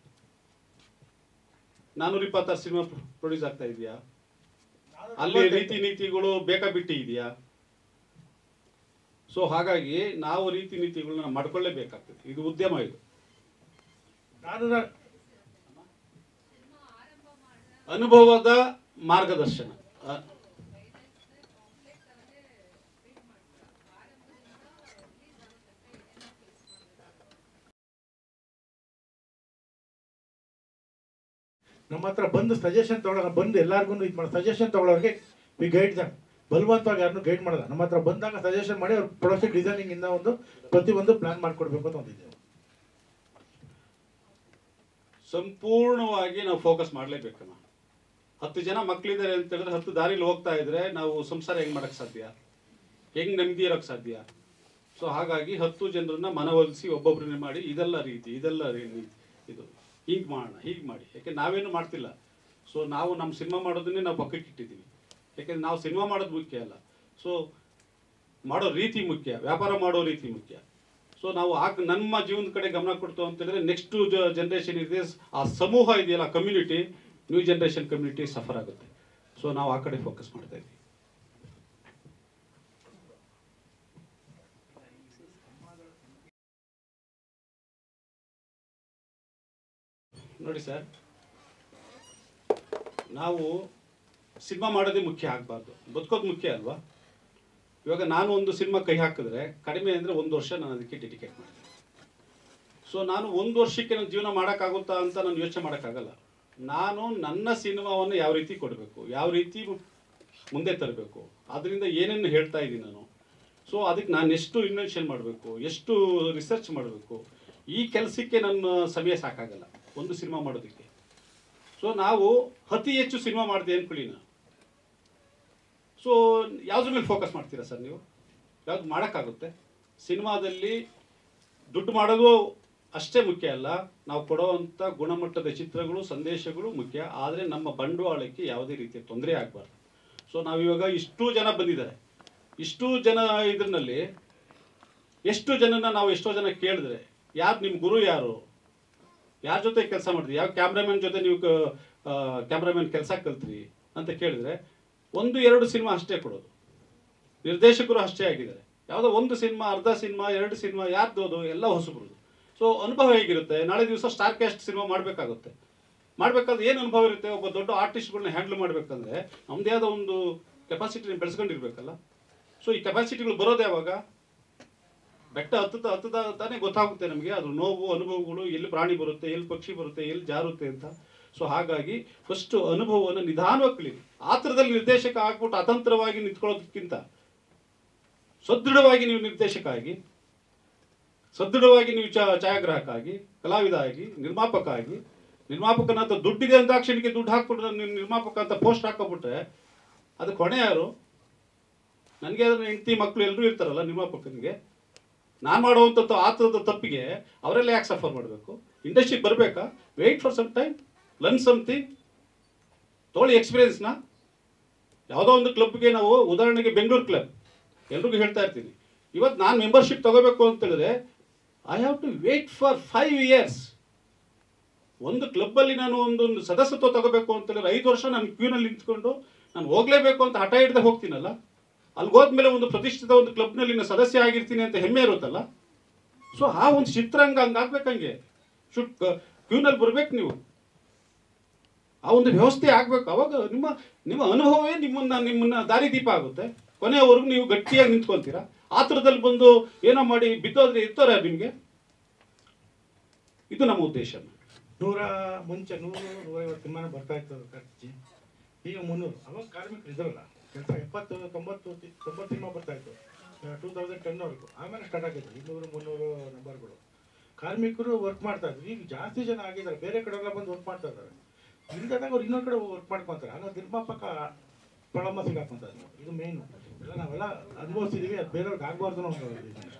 ನಾನೂರ ಇಪ್ಪತ್ತಾರು ಸಿನಿಮಾ ಪ್ರೊಡ್ಯೂಸ್ ಆಗ್ತಾ ಇದೆಯಾ ಅಲ್ಲಿ ರೀತಿ ನೀತಿಗಳು ಬೇಕಾ ಬಿಟ್ಟಿ ಇದೆಯಾ ಸೊ ಹಾಗಾಗಿ ನಾವು ರೀತಿ ನೀತಿಗಳನ್ನ ಮಾಡ್ಕೊಳ್ಳೇಬೇಕಾಗ್ತದೆ ಇದು ಉದ್ಯಮ ಇದು ನಾನು ಅನುಭವದ ಮಾರ್ಗದರ್ಶನ ಅ- ನಮ್ಮ ಹತ್ರ ಬಂದು ಸಜೆಷನ್ ತಗೊಳ್ಳೋಣ ಬಂದು ಎಲ್ಲಾರ್ಗು ಇದು ಮಾಡಿ ಸಜೆಷನ್ ತಗೊಳ್ಳೋರಿಗೆ ವಿ ಗೈಡ್ ದಮ್ ಬಲವಂತವಾಗಿ ಯಾರನ್ನು ಗೈಡ್ ಮಾಡಲ್ಲ ನಮ್ಮ ಹತ್ರ ಬಂದಾಗ ಸಜೆಷನ್ ಮಾಡಿ ಅವ್ರ ಪ್ರೊಡಕ್ಷನ್ ಡಿಸೈನಿಂಗ್ ಇಂದ ಒಂದು ಪ್ರತಿಯೊಂದು ಪ್ಲಾನ್ ಮಾಡ್ಕೊಡ್ಬೇಕು ಅಂತ ಒಂದಿದೆ ಸಂಪೂರ್ಣವಾಗಿ ನಾವು ಫೋಕಸ್ ಮಾಡಲೇಬೇಕಮ್ಮ ಹತ್ತು ಜನ ಮಕ್ಕಳಿದ್ದಾರೆ ಅಂತ ಹೇಳಿದ್ರೆ ಹತ್ತು ದಾರಿಲಿ ಹೋಗ್ತಾ ಇದ್ರೆ ನಾವು ಸಂಸಾರ ಹೆಂಗ್ ಮಾಡಕ್ ಸಾಧ್ಯ ಹೆಂಗ್ ನೆಮ್ಮದಿ ಇರೋಕ್ ಸಾಧ್ಯ ಸೊ ಹಾಗಾಗಿ ಹತ್ತು ಜನರನ್ನ ಮನವೊಲಿಸಿ ಒಬ್ಬೊಬ್ಬರನ್ನೇ ಮಾಡಿ ಇದೆಲ್ಲ ರೀತಿ ಇದೆಲ್ಲ ರೀತಿ ಇದು ಹೀಗೆ ಮಾಡೋಣ ಹೀಗೆ ಮಾಡಿ ಯಾಕೆ ನಾವೇನು ಮಾಡ್ತಿಲ್ಲ ಸೊ ನಾವು ನಮ್ಮ ಸಿನಿಮಾ ಮಾಡೋದನ್ನೇ ನಾವು ಪಕ್ಕಕ್ಕೆ ಇಟ್ಟಿದ್ದೀವಿ ಯಾಕೆಂದ್ರೆ ನಾವು ಸಿನಿಮಾ ಮಾಡೋದು ಮುಖ್ಯ ಅಲ್ಲ ಸೊ ಮಾಡೋ ರೀತಿ ಮುಖ್ಯ ವ್ಯಾಪಾರ ಮಾಡೋ ರೀತಿ ಮುಖ್ಯ ಸೊ ನಾವು ಆಗ ನಮ್ಮ ಜೀವನದ ಕಡೆ ಗಮನ ಕೊಡ್ತು ಅಂತ ಹೇಳಿದ್ರೆ ನೆಕ್ಸ್ಟ್ ಜನರೇಷನ್ ಇದೆ ಆ ಸಮೂಹ ಇದೆಯಲ್ಲ community new generation community suffer ಆಗುತ್ತೆ ಸೊ ನಾವು ಆ ಕಡೆ ಫೋಕಸ್ ಮಾಡ್ತಾ ಇದ್ದೀವಿ ನೋಡಿ ಸರ್ ನಾವು ಸಿನಿಮಾ ಮಾಡೋದೇ ಮುಖ್ಯ ಆಗಬಾರ್ದು ಬದುಕೋದು ಮುಖ್ಯ ಅಲ್ವಾ ಇವಾಗ ನಾನು ಒಂದು ಸಿನಿಮಾ ಕೈ ಹಾಕಿದ್ರೆ ಕಡಿಮೆ ಅಂದರೆ ಒಂದು ವರ್ಷ ನಾನು ಅದಕ್ಕೆ ಡೆಡಿಕೇಟ್ ಮಾಡ್ತೀನಿ ಸೊ ನಾನು ಒಂದು ವರ್ಷಕ್ಕೆ ನನ್ನ ಜೀವನ ಮಾಡೋಕ್ಕಾಗುತ್ತಾ ಅಂತ ನಾನು ಯೋಚನೆ ಮಾಡೋಕ್ಕಾಗಲ್ಲ ನಾನು ನನ್ನ ಸಿನಿಮಾವನ್ನು ಯಾವ ರೀತಿ ಕೊಡಬೇಕು ಯಾವ ರೀತಿ ಮುಂದೆ ತರಬೇಕು ಅದರಿಂದ ಏನೇನು ಹೇಳ್ತಾ ಇದ್ದೀನಿ ನಾನು ಸೊ ಅದಕ್ಕೆ ನಾನು ಎಷ್ಟು ಇನ್ವೆನ್ಷನ್ ಮಾಡಬೇಕು ಎಷ್ಟು ರಿಸರ್ಚ್ ಮಾಡಬೇಕು ಈ ಕೆಲಸಕ್ಕೆ ನನ್ನ ಸಮಯ ಸಾಕಾಗಲ್ಲ ಒಂದು ಸಿನಿಮಾ ಮಾಡೋದಕ್ಕೆ ಸೊ ನಾವು ಅತಿ ಹೆಚ್ಚು ಸಿನಿಮಾ ಮಾಡಿದೆ ಅನ್ಕೊಳ್ಳಿ ನಾನು ಸೊ ಯಾವ್ದ್ರ ಮೇಲೆ ಫೋಕಸ್ ಮಾಡ್ತೀರಾ ಸರ್ ನೀವು ಯಾವ್ದು ಮಾಡೋಕ್ಕಾಗುತ್ತೆ ಸಿನಿಮಾದಲ್ಲಿ ದುಡ್ಡು ಮಾಡೋದು ಅಷ್ಟೇ ಮುಖ್ಯ ಅಲ್ಲ ನಾವು ಕೊಡುವಂಥ ಗುಣಮಟ್ಟದ ಚಿತ್ರಗಳು ಸಂದೇಶಗಳು ಮುಖ್ಯ ಆದರೆ ನಮ್ಮ ಬಂಡವಾಳಕ್ಕೆ ಯಾವುದೇ ರೀತಿಯ ತೊಂದರೆ ಆಗಬಾರ್ದು ಸೊ ನಾವಿವಾಗ ಇಷ್ಟು ಜನ ಬಂದಿದ್ದಾರೆ ಇಷ್ಟು ಜನ ಇದ್ರಲ್ಲಿ ಎಷ್ಟು ಜನನ ನಾವು ಎಷ್ಟೋ ಜನ ಕೇಳಿದ್ರೆ ಯಾರು ನಿಮ್ಮ ಗುರು ಯಾರು ಯಾರ ಜೊತೆ ಕೆಲಸ ಮಾಡಿದ್ರಿ ಯಾವ ಕ್ಯಾಮ್ರಾಮನ್ ಜೊತೆ ನೀವು ಕ್ಯಾಮ್ರಾಮನ್ ಕೆಲಸ ಕಲ್ತ್ರಿ ಅಂತ ಕೇಳಿದ್ರೆ ಒಂದು ಎರಡು ಸಿನಿಮಾ ಅಷ್ಟೇ ಕೊಡೋದು ನಿರ್ದೇಶಕರು ಅಷ್ಟೇ ಆಗಿದ್ದಾರೆ ಯಾವುದೋ ಒಂದು ಸಿನಿಮಾ ಅರ್ಧ ಸಿನಿಮಾ ಎರಡು ಸಿನಿಮಾ ಯಾರ್ದೋದು ಎಲ್ಲ ಹೊಸಬ್ರದ್ದು ಸೊ ಅನುಭವ ಹೇಗಿರುತ್ತೆ ನಾಳೆ ದಿವಸ ಸ್ಟಾರ್ ಕ್ಯಾಸ್ಟ್ ಸಿನಿಮಾ ಮಾಡಬೇಕಾಗುತ್ತೆ ಮಾಡ್ಬೇಕಾದ್ರೆ ಏನು ಅನುಭವ ಇರುತ್ತೆ ಒಬ್ಬ ದೊಡ್ಡ ಆರ್ಟಿಸ್ಟ್ಗಳನ್ನ ಹ್ಯಾಂಡಲ್ ಮಾಡ್ಬೇಕಂದ್ರೆ ನಮ್ದೇ ಆದ ಒಂದು ಕೆಪಾಸಿಟಿನ ಬೆಳೆಸ್ಕೊಂಡಿರ್ಬೇಕಲ್ಲ ಸೊ ಈ ಕೆಪಾಸಿಟಿಗಳು ಬರೋದು ಯಾವಾಗ ಬೆಟ್ಟ ಹತ್ತದ ಹತ್ತದ ತಾನೇ ಗೊತ್ತಾಗುತ್ತೆ ನಮಗೆ ಅದ್ರ ನೋವು ಅನುಭವಗಳು ಎಲ್ಲಿ ಪ್ರಾಣಿ ಬರುತ್ತೆ ಎಲ್ಲಿ ಪಕ್ಷಿ ಬರುತ್ತೆ ಎಲ್ಲಿ ಜಾರುತ್ತೆ ಅಂತ ಸೊ ಹಾಗಾಗಿ ಫಸ್ಟ್ ಅನುಭವವನ್ನು ನಿಧಾನವಾಗಿ ಕಲೀರಿ ಆತರದಲ್ಲಿ ನಿರ್ದೇಶಕ ಆಗ್ಬಿಟ್ಟು ಅತಂತ್ರವಾಗಿ ನಿಂತ್ಕೊಳ್ಳೋದಕ್ಕಿಂತ ಸದೃಢವಾಗಿ ನೀವು ನಿರ್ದೇಶಕ ಆಗಿ ಸದೃಢವಾಗಿ ನೀವು ಚ ಛಾಯಾಗ್ರಾಹಕ ಆಗಿ ಕಲಾವಿದ ಆಗಿ ನಿರ್ಮಾಪಕ ಆಗಿ ನಿರ್ಮಾಪಕನಂತ ದುಡ್ಡಿದೆ ಅಂದಾಕ್ಷಣಿಗೆ ದುಡ್ಡು ಹಾಕ್ಬಿಟ್ರೆ ನೀವು ನಿರ್ಮಾಪಕ ಅಂತ ಪೋಸ್ಟ್ ಹಾಕೋಬಿಟ್ರೆ ಅದಕ್ಕೆ ಹೊಣೆ ಯಾರು ನನಗೆ ಅದನ್ನ ಹೆಂಡತಿ ಮಕ್ಕಳು ಎಲ್ಲರೂ ಇರ್ತಾರಲ್ಲ ನಿರ್ಮಾಪಕನಿಗೆ ನಾನು ಮಾಡುವಂಥ ಆತರದ ತಪ್ಪಿಗೆ ಅವರೆಲ್ಲ ಯಾಕೆ ಸಫರ್ ಮಾಡಬೇಕು ಇಂಡಸ್ಟ್ರಿಗೆ ಬರಬೇಕಾ wait for some time learn something ತೊಗೊಳ್ಳಿ ಎಕ್ಸ್ಪೀರಿಯನ್ಸ್ನ ಯಾವುದೋ ಒಂದು ಕ್ಲಬ್ಗೆ ನಾವು ಉದಾಹರಣೆಗೆ ಬೆಂಗಳೂರು ಕ್ಲಬ್ ಎಲ್ರಿಗೂ ಹೇಳ್ತಾ ಇರ್ತೀನಿ ಇವತ್ತು ನಾನು ಮೆಂಬರ್ಶಿಪ್ ತಗೋಬೇಕು ಅಂತ ಹೇಳಿದ್ರೆ I have to wait for five years ಒಂದು ಕ್ಲಬ್ಬಲ್ಲಿ ನಾನು ಒಂದು ಒಂದು ಸದಸ್ಯತ್ವ ತಗೋಬೇಕು ಅಂತ ಹೇಳಿದ್ರೆ ಐದು ವರ್ಷ ನಾನು ಕ್ಯೂನಲ್ಲಿ ನಿಂತ್ಕೊಂಡು ನಾನು ಹೋಗ್ಲೇಬೇಕು ಅಂತ ಹಠ ಹಿಡ್ದೆ ಹೋಗ್ತೀನಲ್ಲ ಅಲ್ಲಿ ಹೋದ್ಮೇಲೆ ಒಂದು ಪ್ರತಿಷ್ಠಿತ ಒಂದು ಕ್ಲಬ್ನಲ್ಲಿ ನಾನು ಸದಸ್ಯ ಆಗಿರ್ತೀನಿ ಅಂತ ಹೆಮ್ಮೆ ಇರುತ್ತಲ್ಲ ಸೊ ಆ ಒಂದು ಚಿತ್ರಾಂಗ ಹಂಗಾಗ್ಬೇಕಂಗೆ ಶುಡ್ ಕ್ಯೂನಲ್ಲಿ ಬರ್ಬೇಕು ನೀವು ಆ ಒಂದು ವ್ಯವಸ್ಥೆ ಆಗ್ಬೇಕು ಅವಾಗ ನಿಮ್ಮ ನಿಮ್ಮ ಅನುಭವವೇ ನಿಮ್ಮನ್ನ ನಿಮ್ಮನ್ನ ದಾರಿದೀಪ ಆಗುತ್ತೆ ಕೊನೆಯವರೆಗೂ ನೀವು ಗಟ್ಟಿಯಾಗಿ ನಿಂತ್ಕೊಳ್ತೀರಾ ಆ ಥರದಲ್ಲಿ ಬಂದು ಏನೋ ಮಾಡಿ ಬಿದ್ದೋದ್ರೆ ಇರ್ತಾರೆ ನಿಮಗೆ ಇದು ನಮ್ಮ ಉದ್ದೇಶ ನೂರ ಮುಂಚೆ ನೂರು ನೂರೈವತ್ತು ಸಿನಿಮಾನ ಬರ್ತಾ ಇತ್ತು ಖರ್ಚಿ ಈಗ ಮುನ್ನೂರು ಅವಾಗ ಕಾರ್ಮಿಕರು ಇದ್ರಲ್ಲ ಕೆಲಸ ಎಪ್ಪತ್ತು ತೊಂಬತ್ತು ತಿ- ತೊಂಬತ್ತು ಸಿನಿಮಾ ಬರ್ತಾ ಇತ್ತು ಟೂ ತೌಸಂಡ್ ಟೆನ್ವರೆಗೂ ಆಮೇಲೆ ಸ್ಟಾರ್ಟ್ ಆಗಿತ್ತು ಇನ್ನೂರು ಮುನ್ನೂರು ನಂಬರ್ಗಳು ಕಾರ್ಮಿಕರು ವರ್ಕ್ ಮಾಡ್ತಾ ಇದ್ರು ಈಗ ಜಾಸ್ತಿ ಜನ ಆಗಿದ್ದಾರೆ ಬೇರೆ ಕಡೆ ಎಲ್ಲ ಬಂದು ವರ್ಕ್ ಮಾಡ್ತಾ ಇದ್ದಾರೆ ಇಲ್ದಾಗ ಅವ್ರು ಇನ್ನೊಂದು ಕಡೆ ವರ್ಕ್ ಮಾಡ್ಕೊತಾರೆ ಆಗ ನಿರ್ಮಾಪಕ ಪ್ರಳಂಬ ಸಿಗಾಕೊಂತಾರೆ ಇದು ಮೇಯ್ನು ಎಲ್ಲ ನಾವೆಲ್ಲ ಅನುಭವಿಸಿದೀವಿ ಅದು ಬೇರೆಯವ್ರಿಗೆ ಆಗಬಾರ್ದು ಅನ್ನೋ ಒಂದು ಇದು.